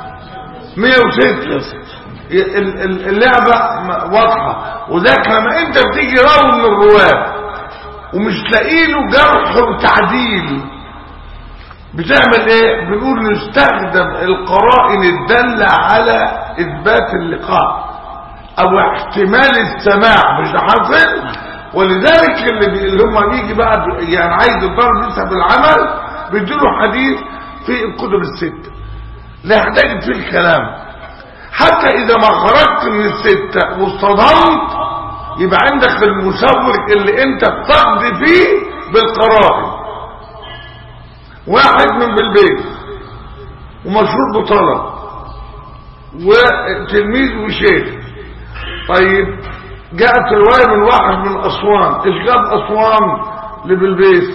106 ال- ال- اللعبة م- واضحة وذاك لما انت بتيجي راوي من الرواة ومش تلاقي له جرح وتعديل بتعمل ايه بنقول نستخدم القرائن الدالة على اثبات اللقاء او احتمال السماع مش ده حاصل ولذلك اللي, بي... اللي هم بيجي بقى ب- يعني عايز الضرب لسه بالعمل بيديله حديث في الكتب الستة لا يحتاج فيه الكلام حتى اذا ما خرجت من الستة واصطدمت يبقى عندك المسور اللي انت بتقضي فيه بالقرائن واحد من بالبيت ومشهور بطلب وتلميذ وشيخ طيب جاءت رواية من واحد من أسوان ايش جاب أسوان لبلبيس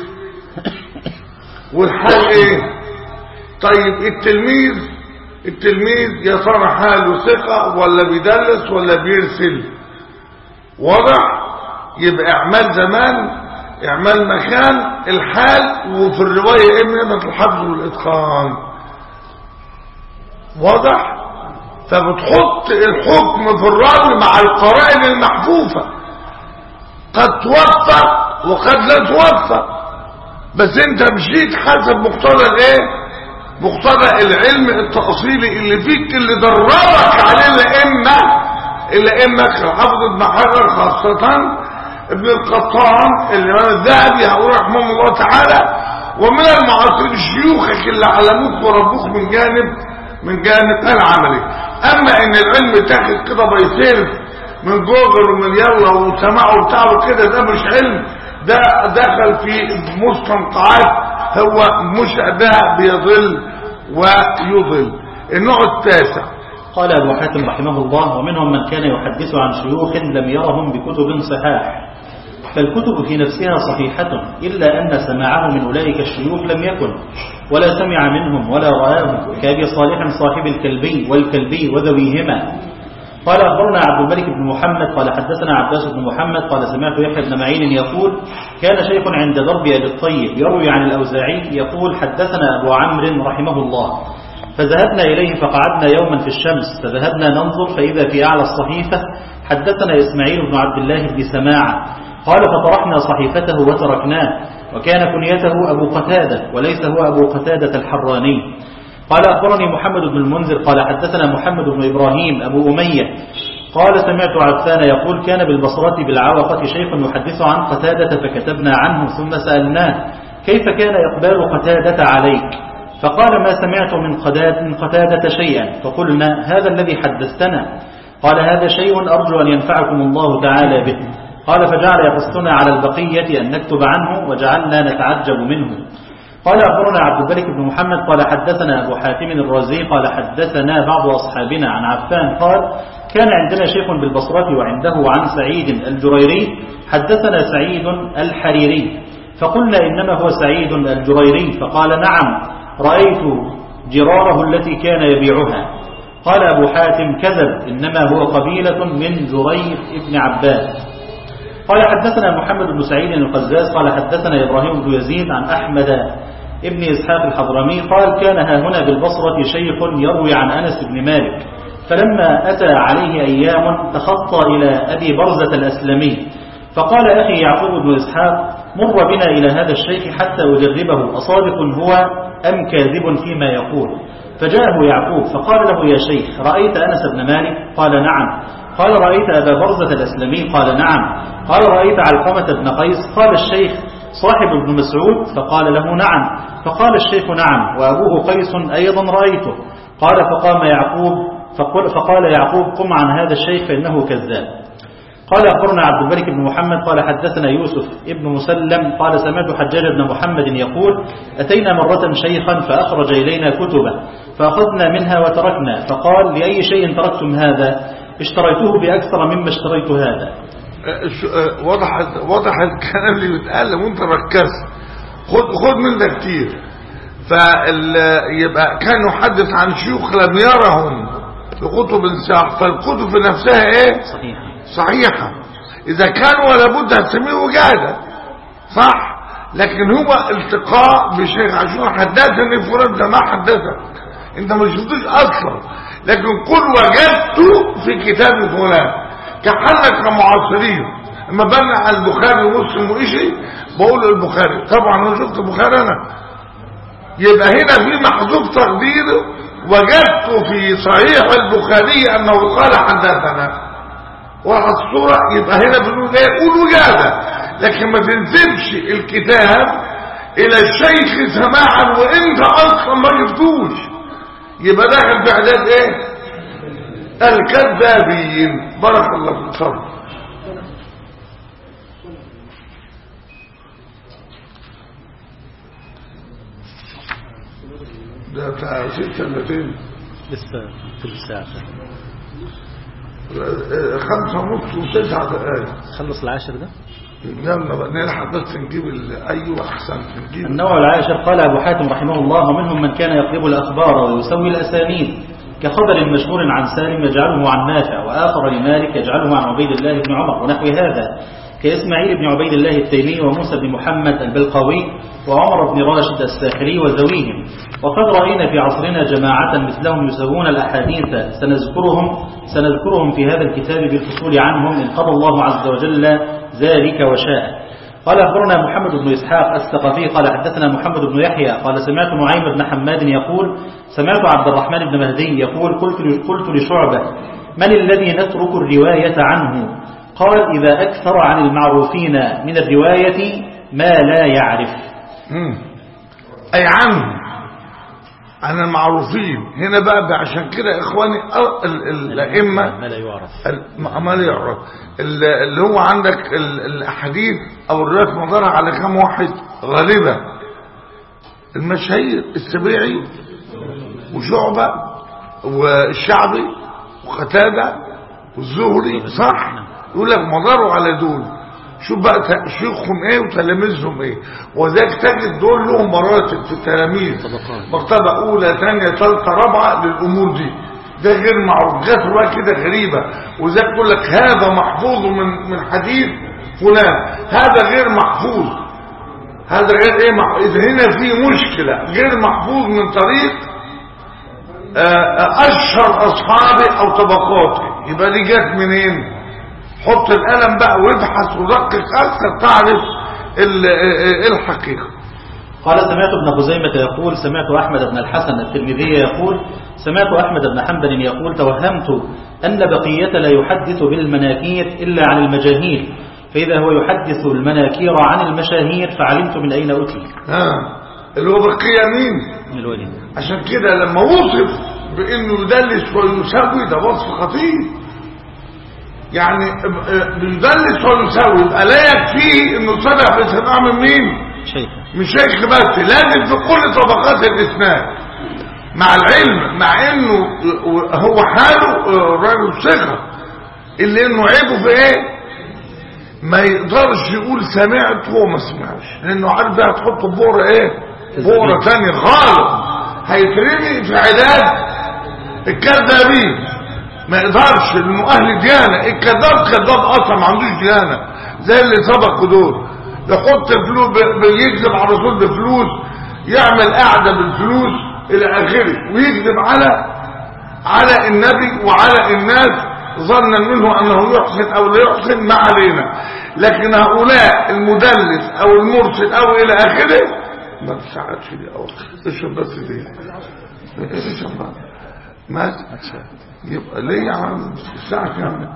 والحال ايه طيب التلميذ التلميذ يا ترى حاله ثقة ولا بيدلس ولا بيرسل واضح يبقى اعمال زمان اعمال مكان الحال وفي الرواية اما الحفظ والاتقان واضح فبتحط الحكم في الراوي مع القرائن المحفوفة قد توفق وقد لا توفق بس انت مشيت حسب مقتضى الايه مقتضى العلم التأصيلي اللي فيك اللي دربك عليه الائمه الائمه كالحافظ ابن حجر خاصة ابن القطان الامام الذهبي هقول رحمه الله تعالى ومن المعاصرين شيوخك اللي علموك وربوك من جانب من جانب العملي اما ان العلم تاخد كده بيصير من جوجل ومن يلا وسماعه وبتاعه كده ده مش علم ده دخل في مستنقعات هو مش ده بيضل ويضل النوع التاسع قال أبو حاتم رحمه الله ومنهم من كان يحدث عن شيوخ لم يرهم بكتب صحاح فالكتب في نفسها صحيحة إلا أن سماعه من أولئك الشيوخ لم يكن ولا سمع منهم ولا رآهم كأبي صالح صاحب الكلبي والكلبي وذويهما قال أخبرنا عبد الملك بن محمد قال حدثنا عباس بن محمد قال سمعت يحيى بن معين يقول كان شيخ عند ضرب أبي الطيب يروي عن الأوزاعي يقول حدثنا أبو عمرو رحمه الله فذهبنا إليه فقعدنا يوما في الشمس فذهبنا ننظر فإذا في أعلى الصحيفة حدثنا إسماعيل بن عبد الله بن سماعة قال فطرحنا صحيفته وتركناه وكان كنيته أبو قتادة وليس هو أبو قتادة الحراني قال أخبرني محمد بن المنذر قال حدثنا محمد بن إبراهيم أبو أمية قال سمعت عفان يقول كان بالبصرة بالعوقة شيخ يحدث عن قتادة فكتبنا عنه ثم سألناه كيف كان إقبال قتادة عليك فقال ما سمعت من قتادة, من قتادة شيئا فقلنا هذا الذي حدثتنا قال هذا شيء أرجو أن ينفعكم الله تعالى به قال فجعل يقصنا على البقية أن نكتب عنه وجعلنا نتعجب منه قال أخبرنا عبد الملك بن محمد قال حدثنا أبو حاتم الرازي قال حدثنا بعض أصحابنا عن عفان قال كان عندنا شيخ بالبصرة وعنده عن سعيد الجريري حدثنا سعيد الحريري فقلنا إنما هو سعيد الجريري فقال نعم رأيت جراره التي كان يبيعها قال أبو حاتم كذب إنما هو قبيلة من جرير ابن عباس قال حدثنا محمد بن سعيد القزاز قال حدثنا إبراهيم بن يزيد عن أحمد ابن إسحاق الحضرمي قال كان ها هنا بالبصرة شيخ يروي عن أنس بن مالك فلما أتى عليه أيام تخطى إلى أبي برزة الأسلمي فقال أخي يعقوب بن إسحاق مر بنا إلى هذا الشيخ حتى أجربه أصادق هو أم كاذب فيما يقول فجاءه يعقوب فقال له يا شيخ رأيت أنس بن مالك قال نعم قال رأيت أبا برزة الأسلمي قال نعم قال رأيت علقمة بن قيس قال الشيخ صاحب ابن مسعود فقال له نعم فقال الشيخ نعم وأبوه قيس أيضا رأيته قال فقام يعقوب فقال يعقوب قم عن هذا الشيخ فإنه كذاب قال أخبرنا عبد الملك بن محمد قال حدثنا يوسف ابن مسلم قال سمعت حجاج بن محمد يقول أتينا مرة شيخا فأخرج إلينا كتبه فأخذنا منها وتركنا فقال لأي شيء تركتم هذا اشتريته بأكثر مما اشتريت هذا وضح وضح الكلام اللي بيتقال وانت ركزت خد خد من ده كتير فيبقى كان يحدث عن شيوخ لم يرهم في كتب الساق فالكتب في نفسها ايه صحيح صحيحة اذا كان ولا بد هتسميه وجادة صح لكن هو التقاء بشيخ عاشور حدثني فلان ده ما حدثك انت ما شفتوش اصلا لكن قل وجدت في كتاب فلان كحلك كمعاصرين اما بنى على البخاري ومسلم وإشي بقول البخاري طبعا انا شفت البخاري انا يبقى هنا في محذوف تقديره وجدت في صحيح البخاري انه قال حدثنا وعلى الصورة يبقى هنا بنقول ايه قول وجادة لكن ما تنسبش الكتاب الى الشيخ سماعا وانت اصلا ما جبتوش يبقى داخل في اعداد ايه الكذابين بارك الله فيك صبر ده بتاع ست سنتين لسه ثلث ساعة خمسة ونص وتسع دقايق خلص العاشر ده يلا بقى نلحق بس نجيب ال- ايوه احسن نجيب النوع العاشر قال أبو حاتم رحمه الله ومنهم من كان يقلب الأخبار ويسوي الأسانيد كخبر مشهور عن سالم يجعله عن نافع وآخر لمالك يجعله عن عبيد الله بن عمر ونحو هذا كإسماعيل بن عبيد الله التيمي وموسى بن محمد البلقوي وعمر بن راشد الساخري وزويهم وقد رأينا في عصرنا جماعة مثلهم يسوون الأحاديث سنذكرهم سنذكرهم في هذا الكتاب بالفصول عنهم إن قضى الله عز وجل ذلك وشاء قال أخبرنا محمد بن إسحاق الثقفي قال حدثنا محمد بن يحيى قال سمعت نعيم بن حماد يقول سمعت عبد الرحمن بن مهدي يقول قلت قلت لشعبة من الذي نترك الرواية عنه قال إذا أكثر عن المعروفين من الرواية ما لا يعرف مم. اي عنه عن المعروفين هنا بقى عشان كده اخواني ال- ال- الائمه ما لا يعرف ال- ما لا يعرف ال- اللي هو عندك ال- الاحاديث او الروايات مدارها على كم واحد غالبا المشاهير السبيعي وشعبة والشعبي وقتادة والزهري صح يقول لك مداروا على دول شوف بقى ت- شيوخهم ايه وتلاميذهم ايه وذلك تجد دول لهم مراتب في التلاميذ طبقات. مرتبة اولى ثانية ثالثة رابعة للامور دي ده غير معروف جات رواية كده غريبة وذلك يقول لك هذا محفوظ من من حديث فلان هذا غير محفوظ هذا غير ايه مح... اذا هنا في مشكلة غير محفوظ من طريق آه، اشهر اصحابي او طبقاتي يبقى دي جت منين حط القلم بقى وابحث ودقق اكثر تعرف ال- ال- الحقيقة قال سمعت ابن خزيمة يقول سمعت أحمد بن الحسن الترمذي يقول سمعت أحمد بن حنبل يقول توهمت أن بقية لا يحدث بالمناكير إلا عن المجاهير فإذا هو يحدث المناكير عن المشاهير فعلمت من أين أتي ها اللي هو بقية مين من الوليد عشان كده لما وصف بانه يدلس ويسوي ده وصف خطير يعني اه، بيدلس ويسوي يبقى لا يكفيه انه سمع بسماع من مين شيخ مش شيخ بس لازم في كل طبقات الاسناد مع العلم مع انه هو حاله اه، راجل ثقه اللي انه عيبه في ايه ما يقدرش يقول سمعت وهو ما سمعش لانه عارف بقى تحط بورة ايه بورة تانية خالص هيترمي في عداد الكذابين ما يقدرش لانه اهل ديانة الكذاب كذاب اصلا ما عندوش ديانة زي اللي سبقوا دول يحط فلوس ب- بيكذب على الرسول بفلوس يعمل قعدة بالفلوس الى اخره ويكذب على على النبي وعلى الناس ظنا منه انه يحسن او لا يحسن ما علينا لكن هؤلاء المدلس او المرسل او الى اخره ما تساعدش دي او اشرب بس دي اشرب بقى. ما يبقى ليه يا عم ساعة يا عم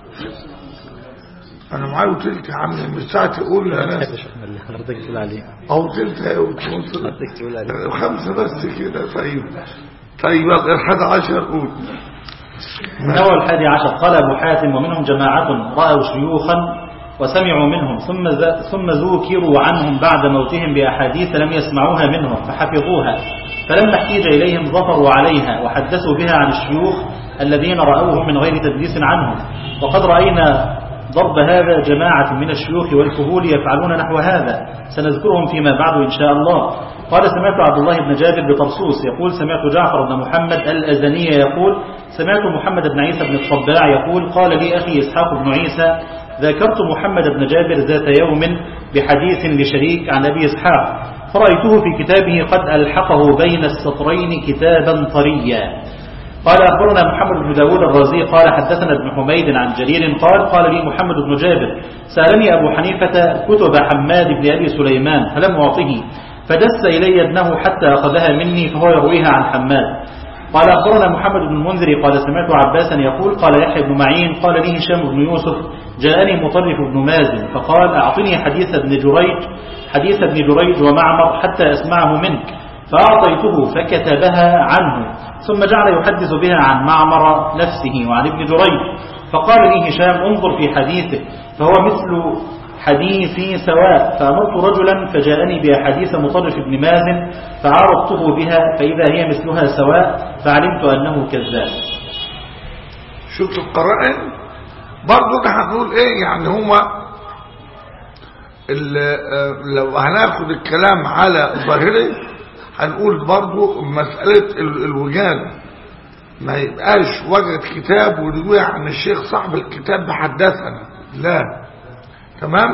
انا معايا وتلت يا عم مش ساعة تقول لي انا اللي حضرتك تقول عليه او تلت حضرتك تقول عليه خمسة بس كده طيب طيب الحد عشر قول النوع الحادي عشر قال أبو حاتم ومنهم جماعة رأوا شيوخا وسمعوا منهم ثم ذ- ثم ذوكروا عنهم بعد موتهم بأحاديث لم يسمعوها منهم فحفظوها فلما احتيج إليهم ظفروا عليها وحدثوا بها عن الشيوخ الذين رأوه من غير تدليس عنهم وقد رأينا ضرب هذا جماعة من الشيوخ والكهول يفعلون نحو هذا سنذكرهم فيما بعد إن شاء الله قال سمعت عبد الله بن جابر بطرسوس يقول سمعت جعفر بن محمد الأزني يقول سمعت محمد بن عيسى بن الصباع يقول قال لي أخي إسحاق بن عيسى ذكرت محمد بن جابر ذات يوم بحديث لشريك عن أبي إسحاق فرأيته في كتابه قد ألحقه بين السطرين كتابا طريا قال أخبرنا محمد بن داود الرازي قال حدثنا ابن حميد عن جرير قال قال لي محمد بن جابر سألني أبو حنيفة كتب حماد بن أبي سليمان فلم أعطه فدس إلي ابنه حتى أخذها مني فهو يرويها عن حماد قال أخبرنا محمد بن المنذر قال سمعت عباسا يقول قال يحيى بن معين قال لي هشام بن يوسف جاءني مطرف بن مازن فقال أعطني حديث ابن جريج حديث ابن جريج ومعمر حتى أسمعه منك فأعطيته فكتبها عنه ثم جعل يحدث بها عن معمر نفسه وعن ابن جريج فقال لي هشام انظر في حديثه فهو مثل حديثي سواء فأمرت رجلا فجاءني بأحاديث مطرف بن مازن فعرضته بها فإذا هي مثلها سواء فعلمت أنه كذاب شوف القرائن برضو ده هنقول ايه يعني هو ال- آه، لو هناخد الكلام على ظاهره هنقول برضو مسألة ال- الوجادة ما يبقاش وجد كتاب ويروي عن الشيخ صاحب الكتاب بحدثنا لا تمام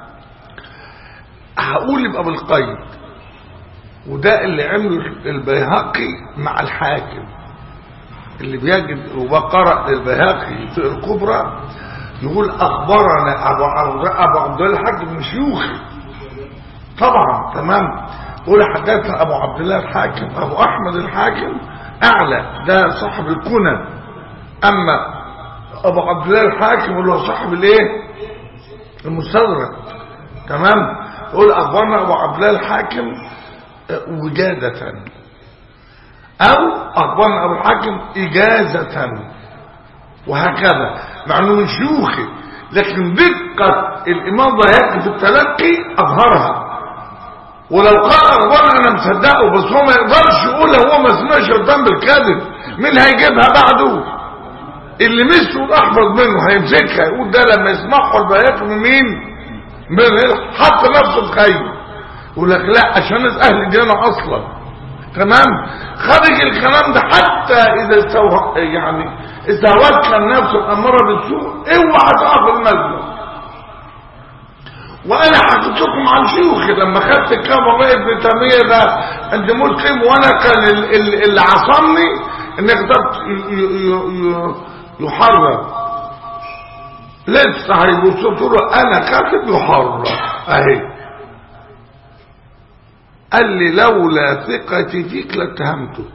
هقول يبقى بالقيد وده اللي عمله البيهقي مع الحاكم اللي بيجد وبقرأ البيهقي في الكبرى يقول أخبرنا أبو عبد أبو عبد الله الحاكم من شيوخي طبعا تمام يقول حدثنا أبو عبد الله الحاكم أبو أحمد الحاكم أعلى ده صاحب الكنى أما أبو عبد الله الحاكم اللي هو صاحب الإيه المستدرك تمام يقول أخبرنا أبو عبد الله الحاكم آه، وجادة أو أخبرنا أبو الحاكم إجازة وهكذا مع أنه من شيوخي لكن دقة الإمام ضياق في التلقي أظهرها ولو قال أخبرنا أنا مصدقه بس هو ما يقدرش يقول هو ما سمعش قدام بالكذب مين هيجيبها بعده اللي مثله الأحفظ منه هيمسكها يقول ده لما يسمعه البياق من مين من حط نفسه في خير يقول لك لا عشان أهل الجنة أصلا تمام خرج الكلام ده حتى اذا استوه يعني استهوتك النفس الاماره بالسوء اوعى تقع في المسجد وانا حكيت لكم عن شيوخي لما خدت الكلام والله ابن تيميه ده عند مسلم وانا كان ال- ال- اللي عصمني ان قدرت ي- ي- ي- يحرر لسه هيبصوا له انا كاتب يحرر اهي قال لي لولا ثقتي فيك لاتهمتك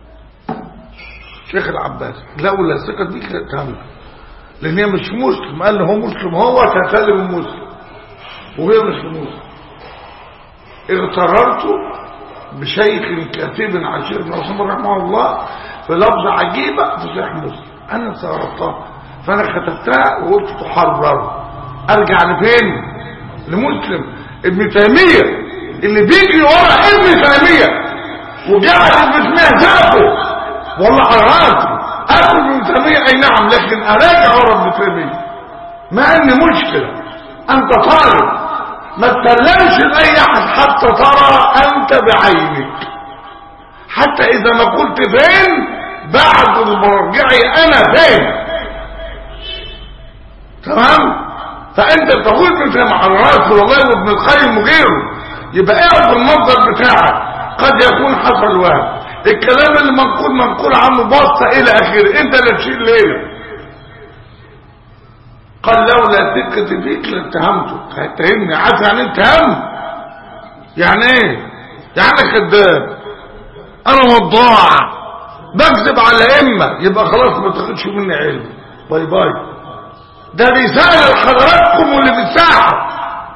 شيخ العباس لولا ثقتي فيك لاتهمتك لان هي مش مسلم قال له هو مسلم هو كسلم مسلم وهي مش مسلم اغتررت بشيخ كاتب عشير بن عثمان رحمه الله في لفظ عجيبة في صحيح مسلم انا استغربتها فانا كتبتها وقلت تحرر ارجع لفين لمسلم ابن تيمية اللي بيجري ورا ابن تيمية وجعل ابن تيمية ذاته والله على راسي اخذ ابن تيمية اي نعم لكن اراجع ورا ابن تيمية مع ان مشكلة انت طالب ما تسلمش لاي احد حتى ترى انت بعينك حتى اذا ما قلت فين بعد المرجعي انا فين تمام فانت تقول مثل مع الراس والله وابن القيم وغيره يبقى اعرف المصدر بتاعك قد يكون حصل وهم الكلام اللي منقول منقول عنه بسطة الى اخره انت اللي تشيل ليله قال لولا ثقة فيك لاتهمتك هتهمني عارف يعني انت هم يعني ايه يعني كذاب انا وضاع بكذب على ائمه يبقى خلاص ما تاخدش مني علم باي باي ده رسالة لحضراتكم واللي في الساحة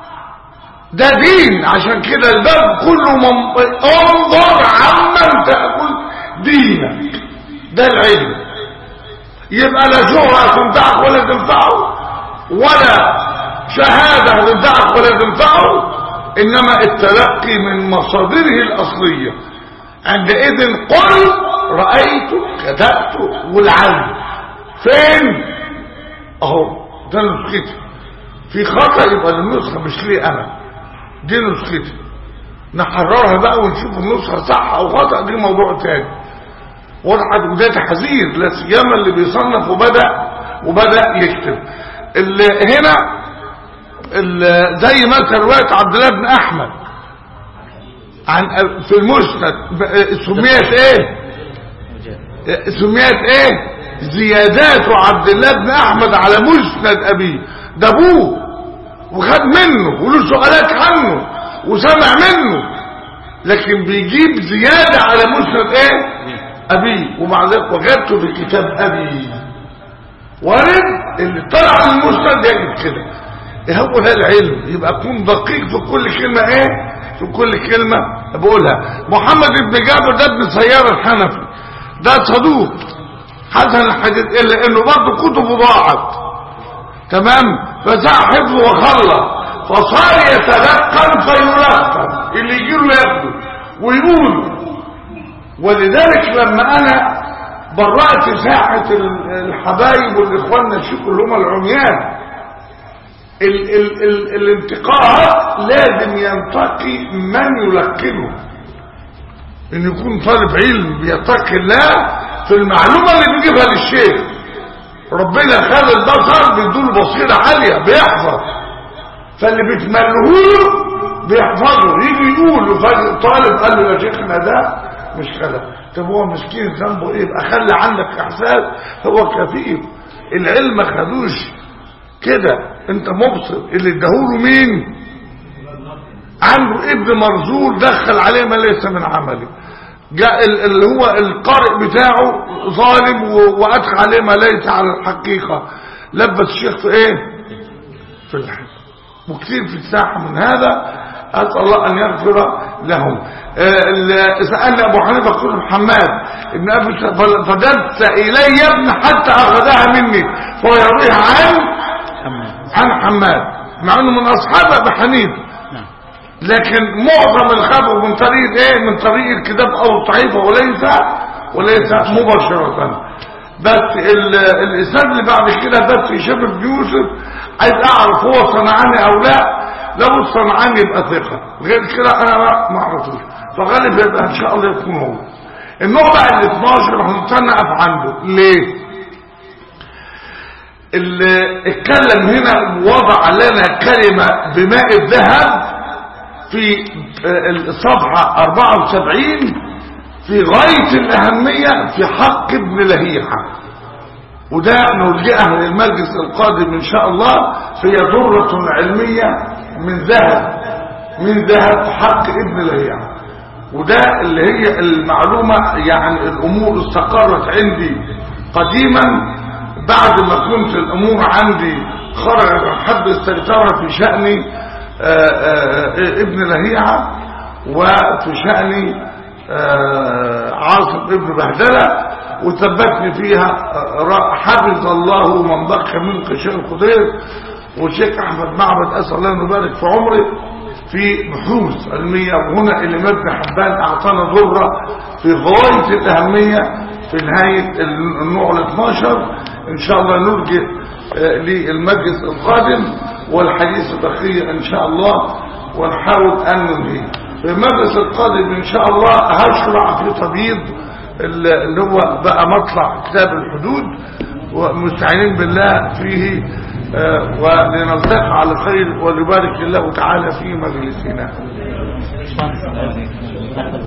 ده دين عشان كده الباب كله من... انظر عمن تأكل دينك ده العلم يبقى لا شهرة تنفعك ولا تنفعه ولا شهادة تنفعك ولا تنفعه انما التلقي من مصادره الاصلية عندئذ قل رأيت كتبت والعلم فين اهو ده نسختي في خطأ يبقى النسخة مش لي انا دي نسختي نحررها بقى ونشوف النسخة صح او خطأ دي موضوع تاني وضعت وده تحذير لا سيما اللي بيصنف وبدأ وبدأ يكتب اللي هنا اللي زي مثلا رواية عبد الله بن احمد عن في المسند سميت ايه سميت ايه زيادات عبد الله بن احمد على مسند ابيه ده ابوه وخد منه وله سؤالات عنه وسمع منه لكن بيجيب زيادة على مسند ايه ابيه ومع ذلك وجدته في كتاب ابي وارد اللي طلع من المسند يجد كده هو ده العلم يبقى اكون دقيق في كل كلمة ايه في كل كلمة بقولها محمد بن جابر ده ابن سيار الحنفي ده صدوق حسن الحديث الا انه برضه كتبه ضاعت تمام فساع حفظه وخلص فصار يتلقن فيلقن اللي يجيله ياخده ويقول ولذلك لما انا برأت ساحة الحبايب والاخوان الشيخ اللي هم العميان ال ال ال الانتقاء لازم ينتقي من يلقنه ان يكون طالب علم بيتقي الله في المعلومة اللي بيجيبها للشيخ ربنا خلى البصر بيدوله بصيرة عالية بيحفظ فاللي بيتملهوله بيحفظه يجي يقول له طالب قال له يا شيخنا ده مش كده طب هو مسكين ذنبه ايه يبقى خلي عندك احساس هو كفيف العلم ما خدوش كده انت مبصر اللي اداهوله مين عنده ابن مرزول دخل عليه ما ليس من عمله جاء اللي هو القارئ بتاعه ظالم وادخل عليه ما ليس على الحقيقة لبس الشيخ في ايه في الحق وكثير في الساحة من هذا أسأل الله أن يغفر لهم سألني أبو حنيفة قلت حماد ابن أبي فددت إلي ابن حتى أخذها مني فيرويها عن عن حماد مع أنه من أصحاب أبي حنيفة لكن معظم الخبر من طريق ايه من طريق الكتاب او الضعيفه وليس وليس مباشره بس الاسناد اللي بعد كده بس هشام بن يوسف عايز اعرف هو صنعاني او لا لو صنعاني يبقى ثقه غير كده انا ما اعرفوش فغالب يبقى ان شاء الله يكون هو النوع بقى ال 12 هنستنى اقف عنده ليه اللي اتكلم هنا وضع لنا كلمه بماء الذهب في الصفحة 74 في غاية الأهمية في حق ابن لهيحة وده نلجئه للمجلس القادم إن شاء الله في ضرة علمية من ذهب من ذهب حق ابن لهيحة وده اللي هي المعلومة يعني الأمور استقرت عندي قديما بعد ما كنت الأمور عندي خرجت عن حد السيطرة في شأن آآ آآ ابن لهيعة وفي شأن عاصم ابن بهدلة وثبتني فيها حفظ الله من بقى من قشير القدير والشيخ احمد معبد اسال الله ان يبارك في عمره في بحوث علميه وهنا اللي مبني حبان اعطانا ذره في غايه الاهميه في نهايه النوع ال 12 ان شاء الله نرجع للمجلس القادم والحديث البقيه ان شاء الله ونحاول ان ننهي في المجلس القادم ان شاء الله هشرع في تبييض اللي هو بقى مطلع كتاب الحدود ومستعينين بالله فيه ولنلتقي على خير وليبارك الله تعالى في مجلسنا